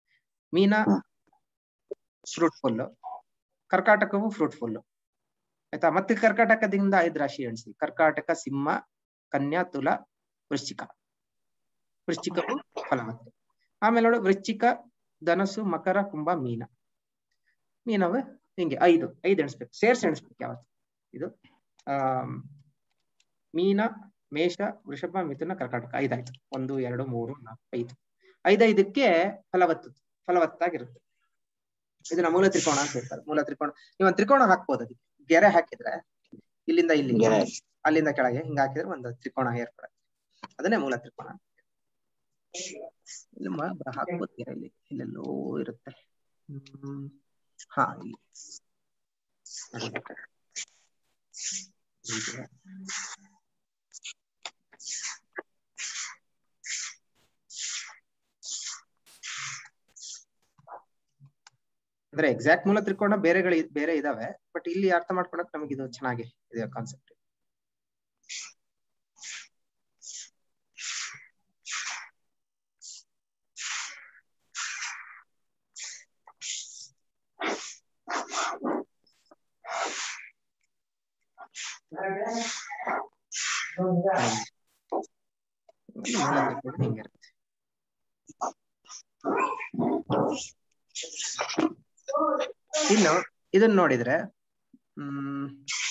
ಮೀನ ಹ್ಮ್. ಫ್ರೂಟ್ಫುಲ್ ಕರ್ಕಾಟಕವು ಫ್ರೂಟ್ಫುಲ್ ಆಯ್ತಾ ಮತ್ತೆ ಕರ್ಕಾಟಕದಿಂದ ಐದು ರಾಶಿ ಎಣಿಸಿ ಕರ್ಕಾಟಕ ಸಿಂಹ ಕನ್ಯಾ ತುಲ ವೃಶ್ಚಿಕ ವೃಶ್ಚಿಕವು ಫಲವತ್ತು ಆಮೇಲೆ ನೋಡಿ ವೃಶ್ಚಿಕ ಧನಸ್ಸು ಮಕರ ಕುಂಭ ಮೀನ ಮೀನವೇ ಹಿಂಗೆ ಐದು ಐದು ಎಣಿಸ್ಬೇಕು ಸೇರ್ಸಿ ಎಣಿಸ್ಬೇಕು ಯಾವತ್ತು ಇದು ಆ ಮೀನ ಮೇಷ ವೃಷಭ ಮಿಥುನ ಕರ್ಕಾಟಕ ಐದಾಯ್ತು ಒಂದು ಎರಡು ಮೂರು ನಾಲ್ಕು ಐದು ಐದೈದಕ್ಕೆ ಫಲವತ್ತು ಫಲವತ್ತಾಗಿರುತ್ತೆ ಇದನ್ನ ಮೂಲ ತ್ರಿಕೋಣ ಅಂತ ಹೇಳ್ತಾರೆ ಮೂಲ ತ್ರಿಕೋಣ ನೀವು ಒಂದು ತ್ರಿಕೋಣ ಹಾಕ್ಬೋದು ಅದಕ್ಕೆ ಗೆರೆ ಹಾಕಿದ್ರೆ ಇಲ್ಲಿಂದ ಇಲ್ಲಿ ಗೆರೆ. ಅಲ್ಲಿಂದ ಕೆಳಗೆ ಹಿಂಗ ಹಾಕಿದ್ರೆ ಒಂದು ತ್ರಿಕೋಣ ಏರ್ಪಡುತ್ತೆ ಅದನ್ನೇ ಮೂಲ ತ್ರಿಕೋಣ ಅಂತ ಇಲ್ಲಿ ಮ- ಬ- ಹಾಕ್ಬೋದು ಗೆರೆ ಇಲ್ಲಿ ಇಲ್ಲೆಲ್ಲೋ ಇರುತ್ತೆ ಹ್ಮ್ ಹಾ ಇಲ್ಲಿ ಹೀಗೆ. ಅಂದ್ರೆ ಎಕ್ಸಾಕ್ಟ್ ಮೂಲ ತ್ರಿಕೋಣ ಬೇರೆಗಳು ಇದ್- ಬೇರೆ ಇದಾವೆ ಬಟ್ ಇಲ್ಲಿ ಅರ್ಥ ಮಾಡ್ಕೊಳಕ್ ನಮಗೆ ಇದು ಚೆನ್ನಾಗಿ ಇದೆ ಕಾನ್ಸೆಪ್ಟ್ ಮೂಲ ತ್ರಿಕೋಣ ಹಿಂಗಿರುತ್ತೆ ಇನ್ನು ಇದನ್ನ ನೋಡಿದ್ರೆ ಹ್ಮ್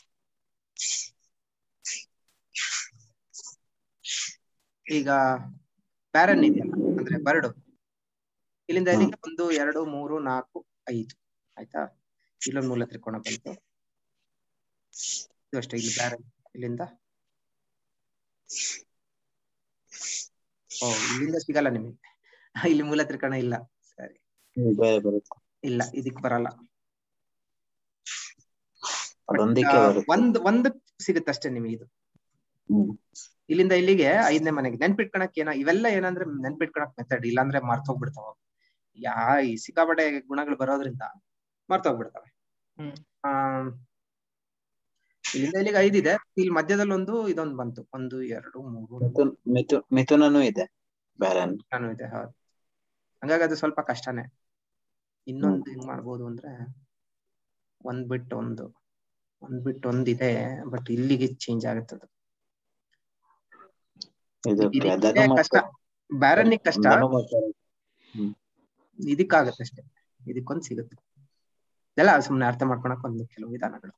ಈಗ ಪ್ಯಾರನ್ ಇದೆಯಲ್ಲ ಅಂದ್ರೆ ಬರ್ಡು ಇಲ್ಲಿಂದ ಇಲ್ಲಿಗೆ ಒಂದು ಎರಡು ಮೂರು ನಾಲ್ಕು ಐದು ಆಯ್ತಾ ಇಲ್ಲೊಂದು ಮೂಲ ತ್ರಿಕೋಣ ಬಂತು ಇದು ಅಷ್ಟೇ ಇಲ್ಲಿ ಪ್ಯಾರನ್ ಇಲ್ಲಿಂದ ಓ ಇಲ್ಲಿಂದ ಸಿಗಲ್ಲ ನಿಮಗೆ ಇಲ್ಲಿ ಮೂಲ ತ್ರಿಕೋಣ ಇಲ್ಲ ಸರಿ ಬೇರೆ ಬರುತ್ತೆ ಇಲ್ಲ ಇದಕ್ ಬರಲ್ಲ ಅದೊಂದಕ್ಕೆ ಆ, ಬರುತ್ತೆ ಒಂದ್ ಒಂದ್ ಸಿಗುತ್ತಷ್ಟೇ ನಿಮಗೆ ಇದು ಹ್ಮ್ ಇಲ್ಲಿಂದ ಇಲ್ಲಿಗೆ ಐದನೇ ಮನೆಗೆ ನೆನ್ಪಿಟ್ಕೊಳಕ್ ಏನ ಇವೆಲ್ಲ ಏನಂದ್ರೆ ನೆನ್ಪಿಟ್ಕೊಳಕ್ ಮೆಥಡ್ ಇಲ್ಲಾಂದ್ರೆ ಮರ್ತೋಗ್ಬಿಡ್ತಾವ ಯಾ ಈ ಸಿಕ್ಕಾಪಟ್ಟೆ ಗುಣಗಳು ಬರೋದ್ರಿಂದ ಮರ್ತೋಗ್ಬಿಡ್ತವೆ ಹ್ಮ್. ಆ ಇಲ್ಲಿಂದ ಇಲ್ಲಿಗೆ ಐದಿದೆ ಇಲ್ಲಿ ಮಧ್ಯದಲ್ಲಿ ಒಂದು ಇದೊಂದು ಬಂತು ಒಂದು ಎರಡು ಮೂರು ಮಿಥುನ್ ಮಿಥು ಮಿಥುನನೂ ಇದೆ ಬ್ಯಾರನ್ ನಾನು ಇದೆ ಹೌದು ಹಂಗಾಗಿ ಅದು ಸ್ವಲ್ಪ ಕಷ್ಟನೇ ಇನ್ನೊಂದು ಹೆಂಗ್ ಮಾಡ್ಬೋದು ಅಂದ್ರೆ ಒಂದ್ ಬಿಟ್ಟು ಒಂದು ಒಂದ್ ಬಿಟ್ಟು ಒಂದಿದೆ ಬಟ್ ಇಲ್ಲಿಗೆ ಚೇಂಜ್ ಆಗುತ್ತೆ ಅದು ಇದು ಇದಕ್ಕೆ ಅದನ್ನು ಕಷ್ಟ ಬ್ಯಾರನ್ನಿಗ್ ಕಷ್ಟ ಅದನ್ನು ಮಾಡ್ತಾರೆ. ಇದಕ್ಕಾಗತ್ತೆ ಅಷ್ಟೇ ಇದಕ್ಕೊಂದ್ ಸಿಗುತ್ತೆ ಇದೆಲ್ಲ ಸುಮ್ನೆ ಅರ್ಥ ಮಾಡ್ಕೊಳಕ್ ಒಂದು ಕೆಲವು ವಿಧಾನಗಳು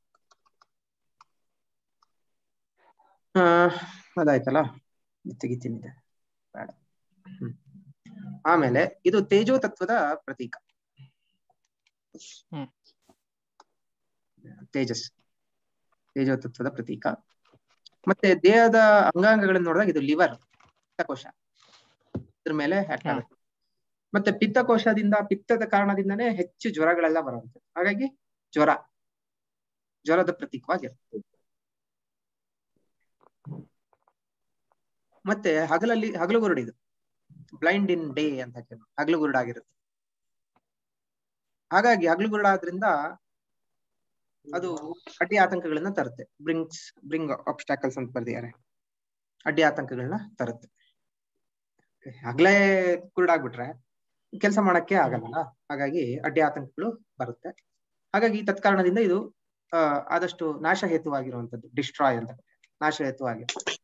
ಆ ಅದಾಯ್ತಲ್ಲ ತೆಗಿತೀನಿದೆ ಬೇಡ ಹ್ಮ್. ಆಮೇಲೆ ಇದು ತೇಜೋ ತತ್ವದ ಪ್ರತೀಕ ಹ್ಮ್. ತೇಜಸ್ ತೇಜೋ ತತ್ವದ ಪ್ರತೀಕ ಮತ್ತೆ ದೇಹದ ಅಂಗಾಂಗಗಳನ್ನ ನೋಡಿದಾಗ ಇದು ಲಿವರ್ ಪಿತ್ತಕೋಶ ಇದ್ರ ಮೇಲೆ act ಆಗುತ್ತೆ ಮತ್ತೆ ಪಿತ್ತಕೋಶದಿಂದ ಪಿತ್ತದ ಕಾರಣದಿಂದನೇ ಹೆಚ್ಚು ಜ್ವರಗಳೆಲ್ಲ ಬರುತ್ತೆ ಹಾಗಾಗಿ ಜ್ವರ ಜ್ವರದ ಪ್ರತೀಕವಾಗಿರುತ್ತೆ ಮತ್ತೆ ಹಗಲಲ್ಲಿ ಹಗಲು ಗುರುಡಿದು ಬ್ಲೈಂಡ್ ಇನ್ ಡೇ ಅಂತ ಕೇಳಿ ಹಗಲು ಗುರುಡಾಗಿರುತ್ತೆ ಹಾಗಾಗಿ ಹಗಲು ಗುರುಡಾದ್ರಿಂದ ಅದು ಅಡ್ಡಿ ಆತಂಕಗಳನ್ನ ತರುತ್ತೆ ಬ್ರಿಂಗ್ಸ್ ಬ್ರಿಂಗ್ ಆಬ್ಸ್ಟಾಕಲ್ಸ್ ಅಂತ ಬರ್ದಿದ್ದಾರೆ ಅಡ್ಡಿ ಆತಂಕಗಳನ್ನ ತರುತ್ತೆ ಹಗಲೇ ಕುರುಡಾಗ್ಬಿಟ್ರೆ ಕೆಲಸ ಮಾಡಕ್ಕೆ ಆಗಲ್ಲ ಹಾಗಾಗಿ ಅಡ್ಡಿ ಆತಂಕಗಳು ಬರುತ್ತೆ ಹಾಗಾಗಿ ತತ್ಕಾರಣದಿಂದ ಇದು ಆ, ಆದಷ್ಟು ನಾಶಹೇತುವಾಗಿರುವಂತದ್ದು ಡಿಸ್ಟ್ರಾಯ್ ಅಂತ ನಾಶಹೇತುವಾಗಿ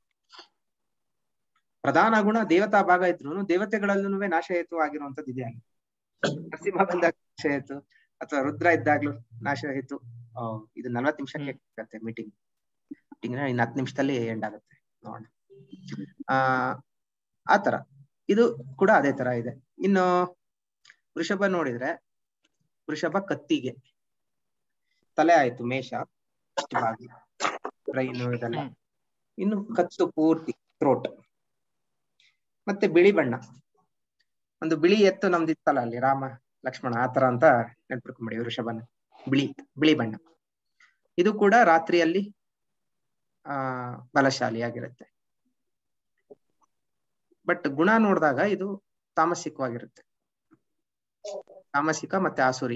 ಪ್ರಧಾನ ಗುಣ ದೇವತಾ ಭಾಗ ಇದ್ರು ದೇವತೆಗಳಲ್ಲೂ ನಾಶಹೇತುವಾಗಿರುವಂತದ್ದು ಇದೆ ಅಲ್ಲಿ ನರಸಿಂಹ ಬಂದಾಗ ನಾಶಹೇತು ಅಥವಾ ರುದ್ರ ಇದ್ದಾಗ್ಲೂ ನಾಶಹೇತು ಆ, ಇದು ನಲ್ವತ್ತು ನಿಮಿಷಕ್ಕೆ ಆಗುತ್ತೆ ಮೀಟಿಂಗ್ ಮೀಟಿಂಗ್ ಇನ್ನು ಹತ್ತು ನಿಮಿಷದಲ್ಲಿ ಎಂಡ್ ಆಗುತ್ತೆ ನೋಡೋಣ ಆ ಆತರ ಇದು ಕೂಡ ಅದೇ ತರ ಇದೆ ಇನ್ನು ವೃಷಭ ನೋಡಿದ್ರೆ ವೃಷಭ ಕತ್ತಿಗೆ ತಲೆ ಆಯ್ತು ಮೇಷ ಇಷ್ಟು ಭಾಗ ಬ್ರೈನ್ ಇದೆಲ್ಲ ಹ್ಮ್. ಇನ್ನು ಕತ್ತು ಪೂರ್ತಿ ಥ್ರೋಟ್ ಮತ್ತೆ ಬಿಳಿ ಬಣ್ಣ ಒಂದು ಬಿಳಿ ಎತ್ತು ನಮ್ದು ಇತ್ತಲ್ಲ ಅಲ್ಲಿ ರಾಮ ಲಕ್ಷ್ಮಣ ಆತರ ಅಂತ ನೆನ್ಪಿಟ್ಕೊಂಬಿಡಿ ವೃಷಭನ ಬಿಳಿ ಬಿಳಿ ಬಣ್ಣ ಇದು ಕೂಡ ರಾತ್ರಿಯಲ್ಲಿ ಆ ಬಲಶಾಲಿಯಾಗಿರುತ್ತೆ ಬಟ್ ಗುಣ ನೋಡಿದಾಗ ಇದು ತಾಮಸಿಕವಾಗಿರುತ್ತೆ ತಾಮಸಿಕ ಮತ್ತೆ ಆಸುರಿ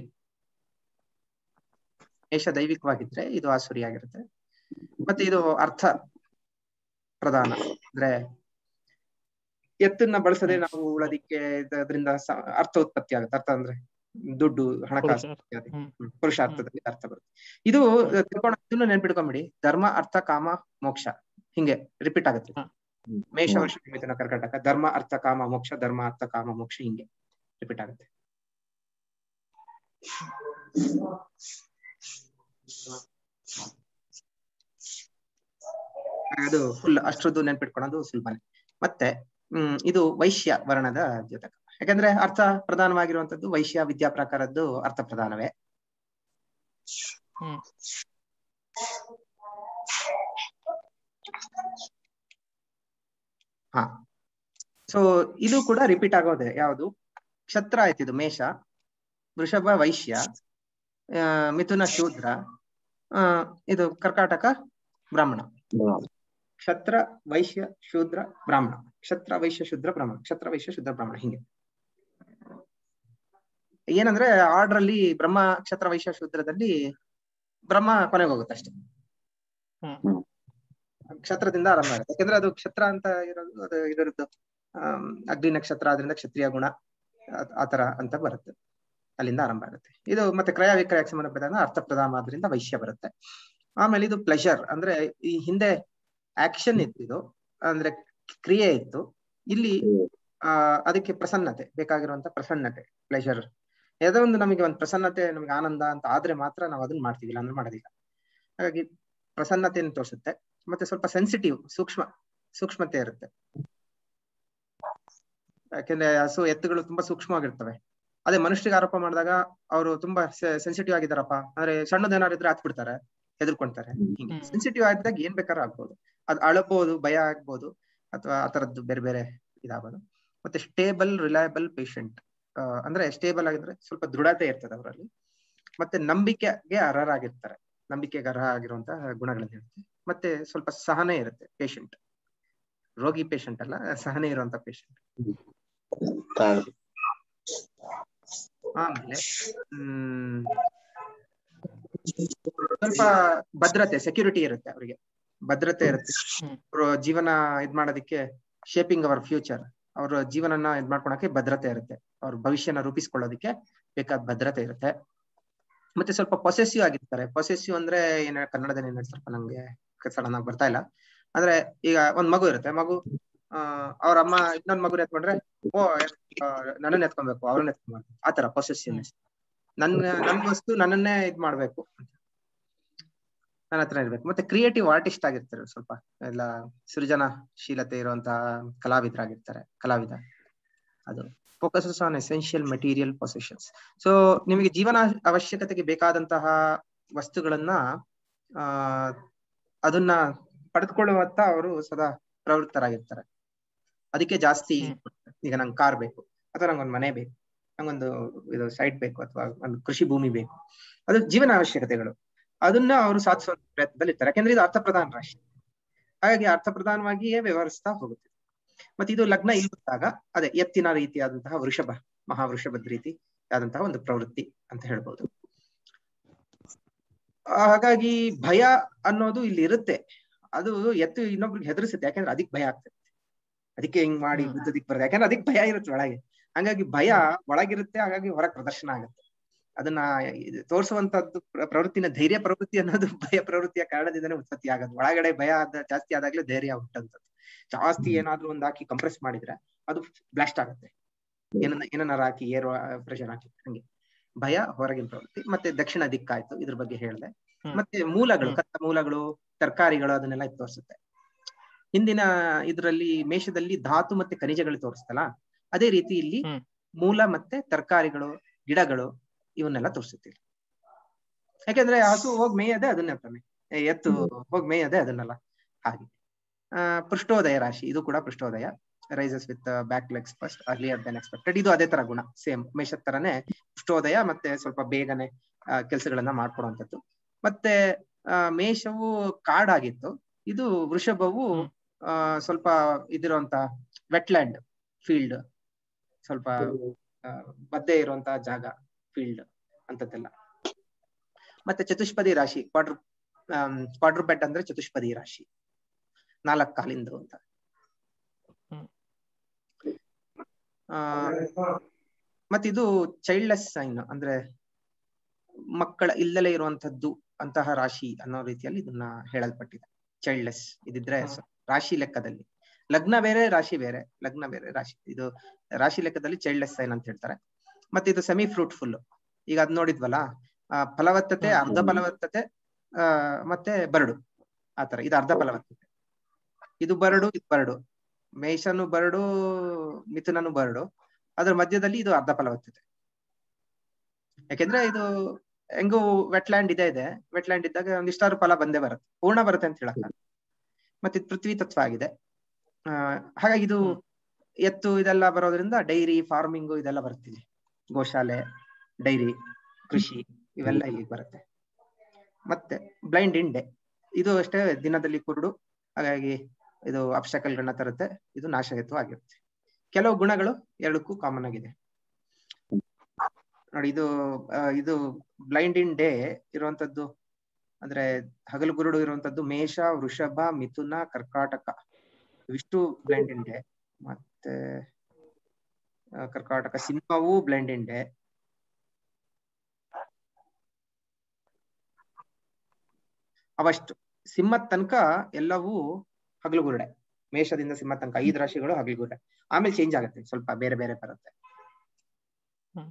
ಮೇಷ ದೈವಿಕವಾಗಿದ್ರೆ ಇದು ಆಸುರಿ ಆಗಿರುತ್ತೆ ಮತ್ತೆ ಇದು ಅರ್ಥ ಪ್ರಧಾನ ಅಂದ್ರೆ ಎತ್ತನ್ನ ಬಳಸದೆ ನಾವು ಉಳೋದಿಕ್ಕೆ ಇದು- ಅದರಿಂದ ಸ- ಅರ್ಥ ಉತ್ಪತ್ತಿ ಆಗುತ್ತೆ ಅರ್ಥ ಅಂದ್ರೆ ದುಡ್ಡು ಹಣಕಾಸು ಪುರುಷಾರ್ಥ. ಇತ್ಯಾದಿ. ಹ್ಮ್. ಹ್ಮ್. ಪುರುಷಾರ್ಥದಲ್ಲಿ ಅರ್ಥ ಬರುತ್ತೆ ಇದು ತ್ರಿಕೋಣ ಇದನ್ನು ನೆನ್ಪಿಟ್ಕೊಂಬಿಡಿ ಧರ್ಮ ಅರ್ಥ ಕಾಮ ಮೋಕ್ಷ ಹಿಂಗೆ ರಿಪೀಟ್ ಆಗುತ್ತೆ ಹಾ. ಮೇಷ ಹ್ಮ್. ವರ್ಷ ಮಿಥುನ ಕರ್ಕಾಟಕ ಧರ್ಮ ಅರ್ಥ ಕಾಮ ಮೋಕ್ಷ ಧರ್ಮ ಅರ್ಥ ಕಾಮ ಮೋಕ್ಷ ಹಿಂಗೆ ರಿಪೀಟ್ ಆಗುತ್ತೆ ಅದು ಫುಲ್ ಅಷ್ಟ್ರದ್ದು ನೆನ್ಪಿಟ್ಕೊಳ್ಳೋದು ಸುಲಭನೇ ಮತ್ತೆ ಹ್ಮ್ ಇದು ವೈಶ್ಯ ವರ್ಣದ ದ್ಯೋತಕ ಯಾಕಂದ್ರೆ ಅರ್ಥ ಪ್ರಧಾನವಾಗಿರುವಂತದ್ದು ವೈಶ್ಯ ವಿದ್ಯಾ ಪ್ರಕಾರದ್ದು ಅರ್ಥ ಪ್ರಧಾನವೇ ಹ್ಮ್. ಹಾ ಸೊ ಇದು ಕೂಡ ರಿಪೀಟ್ ಆಗೋದೆ ಯಾವುದು ಕ್ಷತ್ರ ಆಯ್ತು ಇದು ಮೇಷ ವೃಷಭ ವೈಶ್ಯ ಆ, ಮಿಥುನ ಶೂದ್ರ ಆ, ಇದು ಕರ್ಕಾಟಕ ಬ್ರಾಹ್ಮಣ ಕ್ಷತ್ರ ವೈಶ್ಯ ಶೂದ್ರ ಬ್ರಾಹ್ಮಣ ಕ್ಷತ್ರ ವೈಶ್ಯ ಶೂದ್ರ ಬ್ರಾಹ್ಮಣ ಕ್ಷತ್ರ ವೈಶ್ಯ ಶೂದ್ರ ಬ್ರಾಹ್ಮಣ ಹಿಂಗೆ ಏನಂದ್ರೆ ಆರ್ಡರ್ ಅಲ್ಲಿ ಬ್ರಹ್ಮ ಕ್ಷತ್ರ ವೈಶ್ಯ ಶೂದ್ರದಲ್ಲಿ ಬ್ರಹ್ಮ ಕೊನೆಗೆ ಹೋಗುತ್ತೆ ಅಷ್ಟೇ ಹ್ಮ್. ಕ್ಷತ್ರದಿಂದ ಆರಂಭ ಆಗುತ್ತೆ ಯಾಕಂದ್ರೆ ಅದು ಕ್ಷತ್ರ ಅಂತ ಇರೋದು ಅದು ಇದರದ್ದು ಆಮ್, ಅಗ್ನಿ ನಕ್ಷತ್ರ ಆದ್ರಿಂದ ಕ್ಷತ್ರಿಯ ಗುಣ ಆ- ಆತರ ಅಂತ ಬರುತ್ತೆ ಅಲ್ಲಿಂದ ಆರಂಭ ಆಗುತ್ತೆ ಇದು ಮತ್ತೆ ಕ್ರಯ ವಿಕ್ರಯಕ್ಕೆ ಸಂಬಂಧಪಟ್ಟಾಗ ಅರ್ಥ ಪ್ರಧಾನ ಆದ್ರಿಂದ ವೈಶ್ಯ ಬರುತ್ತೆ ಆಮೇಲೆ ಇದು ಪ್ಲೆಷರ್ ಅಂದ್ರೆ ಈ ಹಿಂದೆ ಆಕ್ಷನ್ ಇತ್ತು ಇದು ಅಂದ್ರೆ ಕ್ರಿಯೆ ಇತ್ತು ಇಲ್ಲಿ ಆ ಅದಕ್ಕೆ ಪ್ರಸನ್ನತೆ ಬೇಕಾಗಿರುವಂತ ಪ್ರಸನ್ನತೆ ಪ್ಲೆಷರ್ ಯಾವುದೋ ಒಂದು ನಮಗೆ ಒಂದು ಪ್ರಸನ್ನತೆ ನಮಗೆ ಆನಂದ ಅಂತ ಆದ್ರೆ ಮಾತ್ರ ನಾವು ಅದನ್ನ ಮಾಡ್ತೀವಿ ಇಲ್ಲ ಅಂದ್ರೆ ಮಾಡೋದಿಲ್ಲ ಹಾಗಾಗಿ ಪ್ರಸನ್ನತೆಯನ್ನು ತೋರಿಸುತ್ತೆ ಮತ್ತೆ ಸ್ವಲ್ಪ ಸೆನ್ಸಿಟಿವ್ ಸೂಕ್ಷ್ಮ ಸೂಕ್ಷ್ಮತೆ ಇರುತ್ತೆ ಯಾಕೆಂದ್ರೆ ಹಸು ಎತ್ತುಗಳು ತುಂಬಾ ಸೂಕ್ಷ್ಮವಾಗಿರ್ತವೆ ಅದೇ ಮನುಷ್ಯರಿಗೆ ಆರೋಪ ಮಾಡಿದಾಗ ಅವರು ತುಂಬಾ ಸೆನ್ಸಿಟಿವ್ ಆಗಿದಾರಪ್ಪ ಅಂದ್ರೆ ಸಣ್ಣದೇನಾದ್ರು ಇದ್ರೆ ಹತ್ ಬಿಡ್ತಾರೆ ಹೆದರ್ಕೊಂತಾರೆ ಹಿಂಗೆ ಹ್ಮ್. ಸೆನ್ಸಿಟಿವ್ ಆಗಿದ್ದಾಗ ಏನ್ ಬೇಕಾದ್ರೂ ಆಗ್ಬೋದು ಅದು ಅಳಬಹುದು ಭಯ ಆಗ್ಬೋದು ಅಥವಾ ಆ ತರದ್ದು ಬೇರೆ ಬೇರೆ ಇದಾಗೋದು ಮತ್ತೆ ಸ್ಟೇಬಲ್ ರಿಲಯಬಲ್ ಪೇಷಂಟ್ ಅಂದ್ರೆ ಸ್ಟೇಬಲ್ ಆಗಿದ್ರೆ ಸ್ವಲ್ಪ ದೃಢತೆ ಇರ್ತದೆ ಅವರಲ್ಲಿ ಮತ್ತೆ ನಂಬಿಕೆಗೆ ಅರ್ಹರಾಗಿರ್ತಾರೆ ನಂಬಿಕೆಗೆ ಅರ್ಹ ಆಗಿರುವಂತಹ ಗುಣಗಳನ್ನು ಹೇಳುತ್ತೆ ಮತ್ತೆ ಸ್ವಲ್ಪ ಸಹನೆ ಇರುತ್ತೆ ಪೇಷಂಟ್ ರೋಗಿ ಪೇಷಂಟ್ ಅಲ್ಲ ಸಹನೆ ಇರುವಂತ ಪೇಷಂಟ್ ತಾಳ್ಮೆ. ಆಮೇಲೆ ಹ್ಮ್ ಸ್ವಲ್ಪ ಭದ್ರತೆ ಸೆಕ್ಯೂರಿಟಿ ಇರುತ್ತೆ ಅವರಿಗೆ ಭದ್ರತೆ ಇರುತ್ತೆ ಹ್ಮ್. ಅವ್ರ ಜೀವನ ಇದ್ ಮಾಡೋದಕ್ಕೆ ಶೇಪಿಂಗ್ ಅವರ್ ಫ್ಯೂಚರ್ ಅವ್ರ ಜೀವನನ ಇದ್ ಮಾಡ್ಕೊಳಕ್ಕೆ ಭದ್ರತೆ ಇರುತ್ತೆ ಅವ್ರ ಭವಿಷ್ಯನ ರೂಪಿಸ್ಕೊಳ್ಳೋದಕ್ಕೆ ಬೇಕಾದ ಭದ್ರತೆ ಇರುತ್ತೆ ಮತ್ತೆ ಸ್ವಲ್ಪ ಪೊಸೆಸಿವ್ ಆಗಿರ್ತಾರೆ ಪೊಸೆಸಿವ್ ಅಂದ್ರೆ ಏನ ಕನ್ನಡದಲ್ಲಿ ಏನ್ ಹೇಳ್ತಾರಪ್ಪ ನಂಗೆ ಸಡನ್ ಆಗಿ ಬರ್ತಾ ಇಲ್ಲ ಅಂದ್ರೆ ಈಗ ಒಂದ್ ಮಗು ಇರುತ್ತೆ ಮಗು ಆ ಅವ್ರ ಅಮ್ಮ ಇನ್ನೊಂದ್ ಮಗು ಎತ್ಕೊಂಡ್ರೆ ಓ ನನ್ನನ್ನ ಎತ್ಕೊಬೇಕು ಅವ್ರನ್ನ ಎತ್ಕೊಬೇಕು ಆತರ ಪೊಸೆಸಿವ್ನೆಸ್ ನನ್ ನನ್ ವಸ್ತು ನನ್ನನ್ನೇ ಇದ್ ಮಾಡ್ಬೇಕು ನನ್ನ ಹತ್ರ ಇರ್ಬೇಕು ಮತ್ತೆ ಕ್ರಿಯೇಟಿವ್ ಆರ್ಟಿಸ್ಟ್ ಆಗಿರ್ತಾರೆ ಸ್ವಲ್ಪ ಎಲ್ಲ ಸೃಜನಶೀಲತೆ ಇರುವಂತಹ ಕಲಾವಿದರಾಗಿರ್ತಾರೆ ಕಲಾವಿದ ಅದು focuses on essential material positions so ನಿಮಗೆ ಜೀವನ ಅವಶ್ಯಕತೆಗೆ ಬೇಕಾದಂತಹ ವಸ್ತುಗಳನ್ನ ಆ ಅದನ್ನ ಪಡೆದುಕೊಳ್ಳುವತ್ತ ಅವರು ಸದಾ ಪ್ರವೃತ್ತರಾಗಿರ್ತಾರೆ ಅದಕ್ಕೆ ಜಾಸ್ತಿ ಈಗ ನಂಗೆ ಕಾರ್ ಬೇಕು ಅಥವಾ ನಂಗೊಂದು ಮನೆ ಬೇಕು ನಂಗೊಂದು ಇದು ಸೈಟ್ ಬೇಕು ಅಥವಾ ಒಂದು ಕೃಷಿ ಭೂಮಿ ಬೇಕು ಅದು ಜೀವನ ಅವಶ್ಯಕತೆಗಳು ಅದನ್ನ ಅವರು ಸಾಧಿಸುವ ಪ್ರಯತ್ನದಲ್ಲಿ ಇರ್ತಾರೆ ಯಾಕಂದ್ರೆ ಇದು ಅರ್ಥ ಪ್ರಧಾನ ರಾಶಿ ಹಾಗಾಗಿ ಅರ್ಥ ಪ್ರಧಾನವಾಗಿಯೇ ವ್ಯವಹರಿಸ್ತಾ ಹೋಗುತ್ತೆ ಮತ್ತೆ ಇದು ಲಗ್ನ ಇಲ್ದಾಗ ಅದೇ ಎತ್ತಿನ ರೀತಿಯಾದಂತಹ ವೃಷಭ ಮಹಾವೃಷಭದ ರೀತಿ ಆದಂತಹ ಒಂದು ಪ್ರವೃತ್ತಿ ಅಂತ ಹೇಳ್ಬೋದು ಆ, ಹಾಗಾಗಿ ಭಯ ಅನ್ನೋದು ಇಲ್ಲಿ ಇರುತ್ತೆ ಅದು ಎತ್ತು ಇನ್ನೊಬ್ರಿಗೆ ಹೆದರ್ಸುತ್ತೆ ಯಾಕಂದ್ರೆ ಅದಕ್ಕೆ ಭಯ ಆಗ್ತದೆ ಅದಕ್ಕೆ ಹಿಂಗ್ ಮಾಡಿ ಹ್ಮ್. ಗುದ್ದದಿಕ್ ಬರುತ್ತೆ ಯಾಕಂದ್ರೆ ಅದಕ್ಕೆ ಭಯ ಇರುತ್ತೆ ಒಳಗೆ ಹಂಗಾಗಿ ಭಯ ಒಳಗಿರುತ್ತೆ ಹಾಗಾಗಿ ಹೊರಗೆ ಪ್ರದರ್ಶನ ಆಗುತ್ತೆ ಅದನ್ನ ಇದು ತೋರಿಸುವಂತದ್ದು ಪ್ರ- ಪ್ರವೃತ್ತಿನ ಧೈರ್ಯ ಪ್ರವೃತ್ತಿ ಅನ್ನೋದು ಭಯ ಪ್ರವೃತ್ತಿಯ ಕಾರಣದಿಂದನೇ ಉತ್ಪತ್ತಿ ಆಗೋದು ಒಳಗಡೆ ಭಯ ಆದ ಜಾಸ್ತಿ ಆದಾಗ್ಲೇ ಧೈರ್ಯ ಹುಟ್ಟಂತದ್ದು ಜಾಸ್ತಿ ಏನಾದ್ರೂ ಒಂದ್ ಹಾಕಿ ಕಂಪ್ರೆಸ್ ಮಾಡಿದ್ರೆ ಅದು ಬ್ಲಾಸ್ಟ್ ಆಗುತ್ತೆ ಏನನ್ನ ಏನನ್ನಾರು ಹಾಕಿ ಏರ್ ಪ್ರೆಷರ್ ಹಾಕಿ ಹಂಗೆ ಭಯ ಹೊರಗಿನ ಪ್ರವೃತ್ತಿ ಮತ್ತೆ ದಕ್ಷಿಣ ದಿಕ್ಕಾಯ್ತು ಇದ್ರ ಬಗ್ಗೆ ಹೇಳಿದೆ ಹ್ಮ್. ಮತ್ತೆ ಮೂಲಗಳು ಹ್ಮ್. ಕತ್ತ ಮೂಲಗಳು ತರಕಾರಿಗಳು ಅದನ್ನೆಲ್ಲ ಇದು ತೋರಿಸುತ್ತೆ ಹಿಂದಿನ ಇದರಲ್ಲಿ ಮೇಷದಲ್ಲಿ ಧಾತು ಮತ್ತೆ ಖನಿಜಗಳು ತೋರಿಸ್ತಲ್ಲ ಅದೇ ರೀತಿ ಇಲ್ಲಿ ಹ್ಮ್. ಮೂಲ ಮತ್ತೆ ತರಕಾರಿಗಳು ಗಿಡಗಳು ಇವನ್ನೆಲ್ಲ ತೋರಿಸುತ್ತೆ ಯಾಕಂದ್ರೆ ಹಸು ಹೋಗ್ ಮೇಯದೆ ಅದನ್ನೇ ತಾನೆ ಏ, ಎತ್ತು ಹೋಗ್ ಮೇಯದೆ ಅದನ್ನೆಲ್ಲ ಹಾಗೆ ಆ ಪೃಷ್ಠೋದಯ ರಾಶಿ ಇದು ಕೂಡ ಪೃಷ್ಠೋದಯ rises with back legs first earlier than expected ಇದು ಅದೇ ತರ ಗುಣ ಸೇಮ್ ಮೇಷದ ತರನೇ ಪೃಷ್ಠೋದಯ ಮತ್ತೆ ಸ್ವಲ್ಪ ಬೇಗನೆ ಕೆಲಸಗಳನ್ನ ಮಾಡ್ಕೊಡುವಂಥದ್ದು ಮತ್ತೆ ಆ, ಮೇಷವು ಕಾಡಾಗಿತ್ತು ಇದು ವೃಷಭವು ಹ್ಮ್. ಆ ಸ್ವಲ್ಪ ಇದಿರುವಂತ ವೆಟ್ಲ್ಯಾಂಡ್ ಫೀಲ್ಡ್ ಸ್ವಲ್ಪ ಆ, ಮಧ್ಯೆ ಇರುವಂತಹ ಜಾಗ ಫೀಲ್ಡ್ ಅಂತದ್ದೆಲ್ಲ ಮತ್ತೆ ಚತುಷ್ಪದಿ ರಾಶಿ ಕ್ವಾಡ್ರ್ ಕ್ವಾಡ್ರ್ ಬೆಡ್ ಅಂದ್ರೆ ಚತುಷ್ಪದಿ ರಾಶಿ ನಾಲ್ಕು ಕಾಲಿಂದು ಅಂತ ಹ್ಮ್. ಆ ಮತ್ತಿದು ಚೈಲ್ಡ್ಲೆಸ್ ಸೈನ್ ಅಂದ್ರೆ ಮಕ್ಕಳ ಇಲ್ಲಲೇ ಇರುವಂತದ್ದು ಅಂತಹ ರಾಶಿ ಅನ್ನೋ ರೀತಿಯಲ್ಲಿ ಇದನ್ನ ಹೇಳಲ್ಪಟ್ಟಿದೆ ಚೈಲ್ಡ್ಲೆಸ್ ಇದಿದ್ರೆ ಹ್ಮ್. ಸ- ರಾಶಿ ಲೆಕ್ಕದಲ್ಲಿ ಲಗ್ನ ಬೇರೆ ರಾಶಿ ಬೇರೆ ಲಗ್ನ ಬೇರೆ ರಾಶಿ ಇದು ರಾಶಿ ಲೆಕ್ಕದಲ್ಲಿ ಚೈಲ್ಡ್ಲೆಸ್ ಸೈನ್ ಅಂತ ಹೇಳ್ತಾರೆ ಮತ್ತೆ ಇದು ಸೆಮಿ ಫ್ರೂಟ್ಫುಲ್ ಈಗ ಅದ್ ನೋಡಿದ್ವಲ್ಲ ಆ, ಫಲವತ್ತತೆ ಹ್ಮ್. ಅರ್ಧ ಫಲವತ್ತತೆ ಆ ಮತ್ತೆ ಬರಡು ಆತರ ಇದು ಅರ್ಧ ಫಲವತ್ತತೆ ಇದು ಬರಡು ಇದು ಬರಡು ಮೇಷನು ಬರಡು ಮಿಥುನನು ಬರಡು ಅದ್ರ ಮಧ್ಯದಲ್ಲಿ ಇದು ಅರ್ಧ ಫಲವತ್ತತೆ ಯಾಕೆಂದ್ರೆ ಇದು ಹೆಂಗು ವೆಟ್ಲ್ಯಾಂಡ್ ಇದೆ ಇದೆ ವೆಟ್ಲ್ಯಾಂಡ್ ಇದ್ದಾಗ ಒಂದಿಷ್ಟಾರು ಫಲ ಬಂದೇ ಬರುತ್ತೆ ಪೂರ್ಣ ಬರುತ್ತೆ ಅಂತ ಹೇಳಕ್ ಮತ್ತೆ ಇದು ಪೃಥ್ವಿ ತತ್ವ ಆಗಿದೆ ಆ ಹಾಗಾಗಿ ಇದು ಹ್ಮ್. ಎತ್ತು ಇದೆಲ್ಲ ಬರೋದ್ರಿಂದ ಡೈರಿ ಫಾರ್ಮಿಂಗು ಇದೆಲ್ಲ ಬರ್ತಿದೆ ಗೋಶಾಲೆ ಡೈರಿ ಕೃಷಿ ಇವೆಲ್ಲ ಇಲ್ಲಿಗೆ ಬರುತ್ತೆ ಮತ್ತೆ ಬ್ಲೈಂಡ್ ಇಂಡೆ ಇದು ಅಷ್ಟೇ ದಿನದಲ್ಲಿ ಕುರುಡು ಹಾಗಾಗಿ ಇದು ಅಪ್ಶಕಲ್ಗಳನ್ನ ತರುತ್ತೆ ಇದು ನಾಶಯತ್ವ ಆಗಿರುತ್ತೆ ಕೆಲವು ಗುಣಗಳು ಎರಡಕ್ಕೂ ಕಾಮನ್ ಆಗಿದೆ ನೋಡಿ ಇದು ಆ, ಇದು ಬ್ಲೈಂಡ್ ಇನ್ ಡೇ ಇರುವಂತದ್ದು ಅಂದ್ರೆ ಹಗಲು ಗುರುಡು ಇರುವಂತದ್ದು ಮೇಷ ವೃಷಭ ಮಿಥುನ ಕರ್ಕಾಟಕ ಇವಿಷ್ಟು ಬ್ಲೈಂಡ್ ಇನ್ ಡೇ ಮತ್ತೆ ಆ, ಕರ್ಕಾಟಕ ಸಿಂಹವು ಬ್ಲೈಂಡ್ ಇನ್ ಡೇ ಅವಷ್ಟು ಸಿಂಹದ ತನಕ ಎಲ್ಲವೂ ಹಗಲುಗುರುಡೆ ಮೇಷದಿಂದ ಸಿಂಹ ತನಕ ಐದು ರಾಶಿಗಳು ಹಗಲುಗುರುಡೆ ಆಮೇಲೆ ಚೇಂಜ್ ಆಗುತ್ತೆ ಸ್ವಲ್ಪ ಬೇರೆ ಬೇರೆ ಬರುತ್ತೆ ಹ್ಮ್.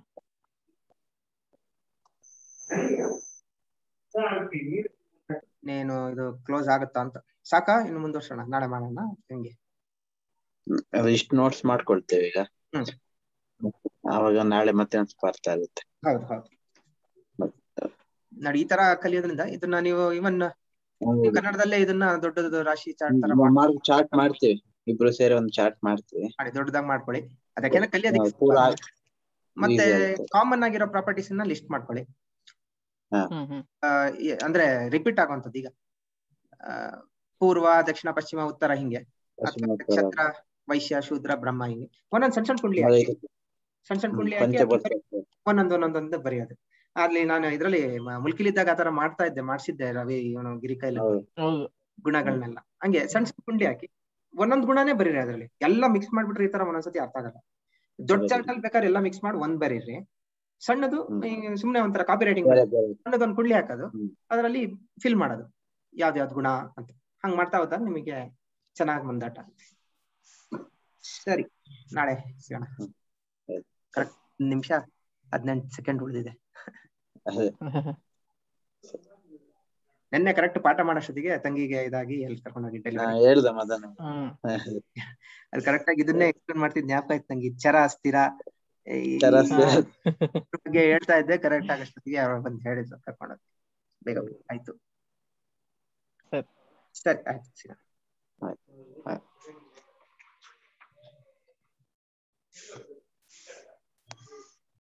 ನೀನು ಇದು ಕ್ಲೋಸ್ ಆಗುತ್ತಾ ಅಂತ ಸಾಕಾ ಇನ್ನು ಮುಂದುವರ್ಸೋಣ ನಾಳೆ ಮಾಡೋಣ ಹೆಂಗೆ ಅದು ಇಷ್ಟು ನೋಟ್ಸ್ ಮಾಡ್ಕೊಳ್ತೇವೆ ಈಗ ಹ್ಮ್. ಆವಾಗ ನಾಳೆ ಮತ್ತೆ ಒಂದು ಸ್ಪಾರ್ಥ ಆಗುತ್ತೆ ಹೌದು ಹೌದು ನೋಡಿ ಈ ತರ ಕಲಿಯೋದ್ರಿಂದ ಇದನ್ನ ನೀವು ಇವನ್ ಕನ್ನಡದಲ್ಲೇ ಇದನ್ನ ದೊಡ್ಡದು ರಾಶಿ ಚಾರ್ಟ್ ತರ ಮಾಡಿ ಚಾರ್ಟ್ ಮಾಡ್ತೀವಿ ಇಬ್ರು ಸೇರಿ ಒಂದು ಚಾರ್ಟ್ ಮಾಡ್ತೀವಿ ದೊಡ್ಡದಾಗಿ ಮಾಡ್ಕೊಳ್ಳಿ ಅದಕ್ಕೆ ಕಲಿಯೋದಕ್ಕೆ ಹಾ, ಪೂರಾ ಮತ್ತೆ easy ಆಗುತ್ತೆ. ಕಾಮನ್ ಆಗಿರೋ ಪ್ರಾಪರ್ಟೀಸ್ ನ ಲಿಸ್ಟ್ ಮಾಡ್ಕೊಳ್ಳಿ ಹ್ಮ್ ಹ್ಮ್ ಆ, ಈ- ಅಂದ್ರೆ ರಿಪೀಟ್ ಆಗುವಂತದ್ದು ಈಗ ಆ, ಪೂರ್ವ ದಕ್ಷಿಣ ಪಶ್ಚಿಮ ಉತ್ತರ ಹಿಂಗೆ ಅಥವಾ ನಕ್ಷತ್ರ ವೈಶ್ಯ ಶೂದ್ರ ಬ್ರಹ್ಮ ಹಿಂಗೆ ಒಂದೊಂದ್ ಸಣ್ಣ ಸಣ್ಣ ಕುಂಡ್ಲಿ ಅದೇ ಹಾಕಿ ಸಣ್ಣ ಸಣ್ಣ ಕುಂಡ್ಲಿ ಹಾಕಿ ಪಂಚಭೂತ ಅದ್ರಲ್ಲಿ ಒಂದೊಂದು ಒಂದೊಂದೊಂದು ಬರೆಯೋದು ಅಲ್ಲಿ ನಾನು ಇದ್ರಲ್ಲಿ ಮ- ಮುಲ್ಕಿಲಿದ್ದಾಗ ಆತರ ಮಾಡ್ತಾ ಇದ್ದೆ ಮಾಡ್ಸಿದ್ದೆ ರವಿ ಇವನು ಗಿರಿಕೈಲ ಹೌದು ಹೌದು ಗುಣಗಳನ್ನೆಲ್ಲ ಹಂಗೆ ಸಣ್ಣ ಸಣ್ಣ ಕುಂಡಿ ಹಾಕಿ ಒಂದೊಂದ್ ಗುಣನೇ ಬರೀರಿ ಅದ್ರಲ್ಲಿ ಎಲ್ಲ ಮಿಕ್ಸ್ ಮಾಡ್ಬಿಟ್ರೆ ಈ ತರ ಒಂದೊಂದ್ಸತಿ ಅರ್ಥ ಆಗಲ್ಲ ದೊಡ್ಡ ಹೌದು. ಚಾರ್ಟ್ ಅಲ್ಲಿ ಬೇಕಾದ್ರೆ ಎಲ್ಲ ಮಿಕ್ಸ್ ಮಾಡಿ ಒಂದ್ ಬರೀರಿ ಸಣ್ಣದು ಹ್ಮ್. ಹಿಂಗೆ ಸುಮ್ನೆ ಒಂಥರ ಕಾಪಿ ರೈಟಿಂಗ್ ಬೇರೆ ಬೇರೆ ಸಣ್ಣದೊಂದ್ ಕುಂಡ್ಲಿ ಹಾಕೋದು ಹ್ಮ್. ಅದರಲ್ಲಿ ಫಿಲ್ ಮಾಡೋದು ಯಾವ್ದು ಯಾವ್ದು ಗುಣ ಅಂತ ಹಂಗ್ ಮಾಡ್ತಾ ಹೋದಾಗ ನಿಮಗೆ ಚೆನ್ನಾಗಿ ಮಂದಾಟ ಆಗುತ್ತೆ ಸರಿ ನಾಳೆ ಸಿಗೋಣ ಹ್ಮ್. ಸರಿ. ಕರೆಕ್ಟ್ ನಿಮಿಷ ಹದಿನೆಂಟು ಸೆಕೆಂಡ್ ಉಳಿದಿದೆ ಅದೇ ನಿನ್ನೆ ಕರೆಕ್ಟ್ ಪಾಠ ಮಾಡೋಷ್ಟೊತ್ತಿಗೆ ತಂಗಿಗೆ ಇದಾಗಿ ಎಲ್ಲಿ ಕರ್ಕೊಂಡೋಗಿ ನಾ ಡೆಲಿವರಿ ಹೇಳ್ದೆ ಮದನ ಹ್ಮ್ ಅಲ್ಲಿ ಕರೆಕ್ಟ್ ಆಗಿ ಇದನ್ನೇ ಎಕ್ಸ್ಪ್ಲೇನ್ ಮಾಡ್ತಿದ್ ಜ್ಞಾಪಕ ಆಯ್ತು ನಂಗೆ ಚರ ಸ್ಥಿರ ಈ- ಚರ ಈ ಸ್ಥಿರ. ಬಗ್ಗೆ ಹೇಳ್ತಾ ಇದ್ದೆ ಕರೆಕ್ಟ್ ಆಗಷ್ಟೊತ್ತಿಗೆ ಅವ್ರು ಬಂದು ಹೇಳಿದ್ರು ಕರ್ಕೊಂಡೋಗಿ ಬೇಗ ಬೇಗ ಆಯ್ತು ಸರಿ. ಸರಿ ಆಯ್ತು ಸಿಗೋಣ ಆಯ್ತು. ಆಯ್ತು.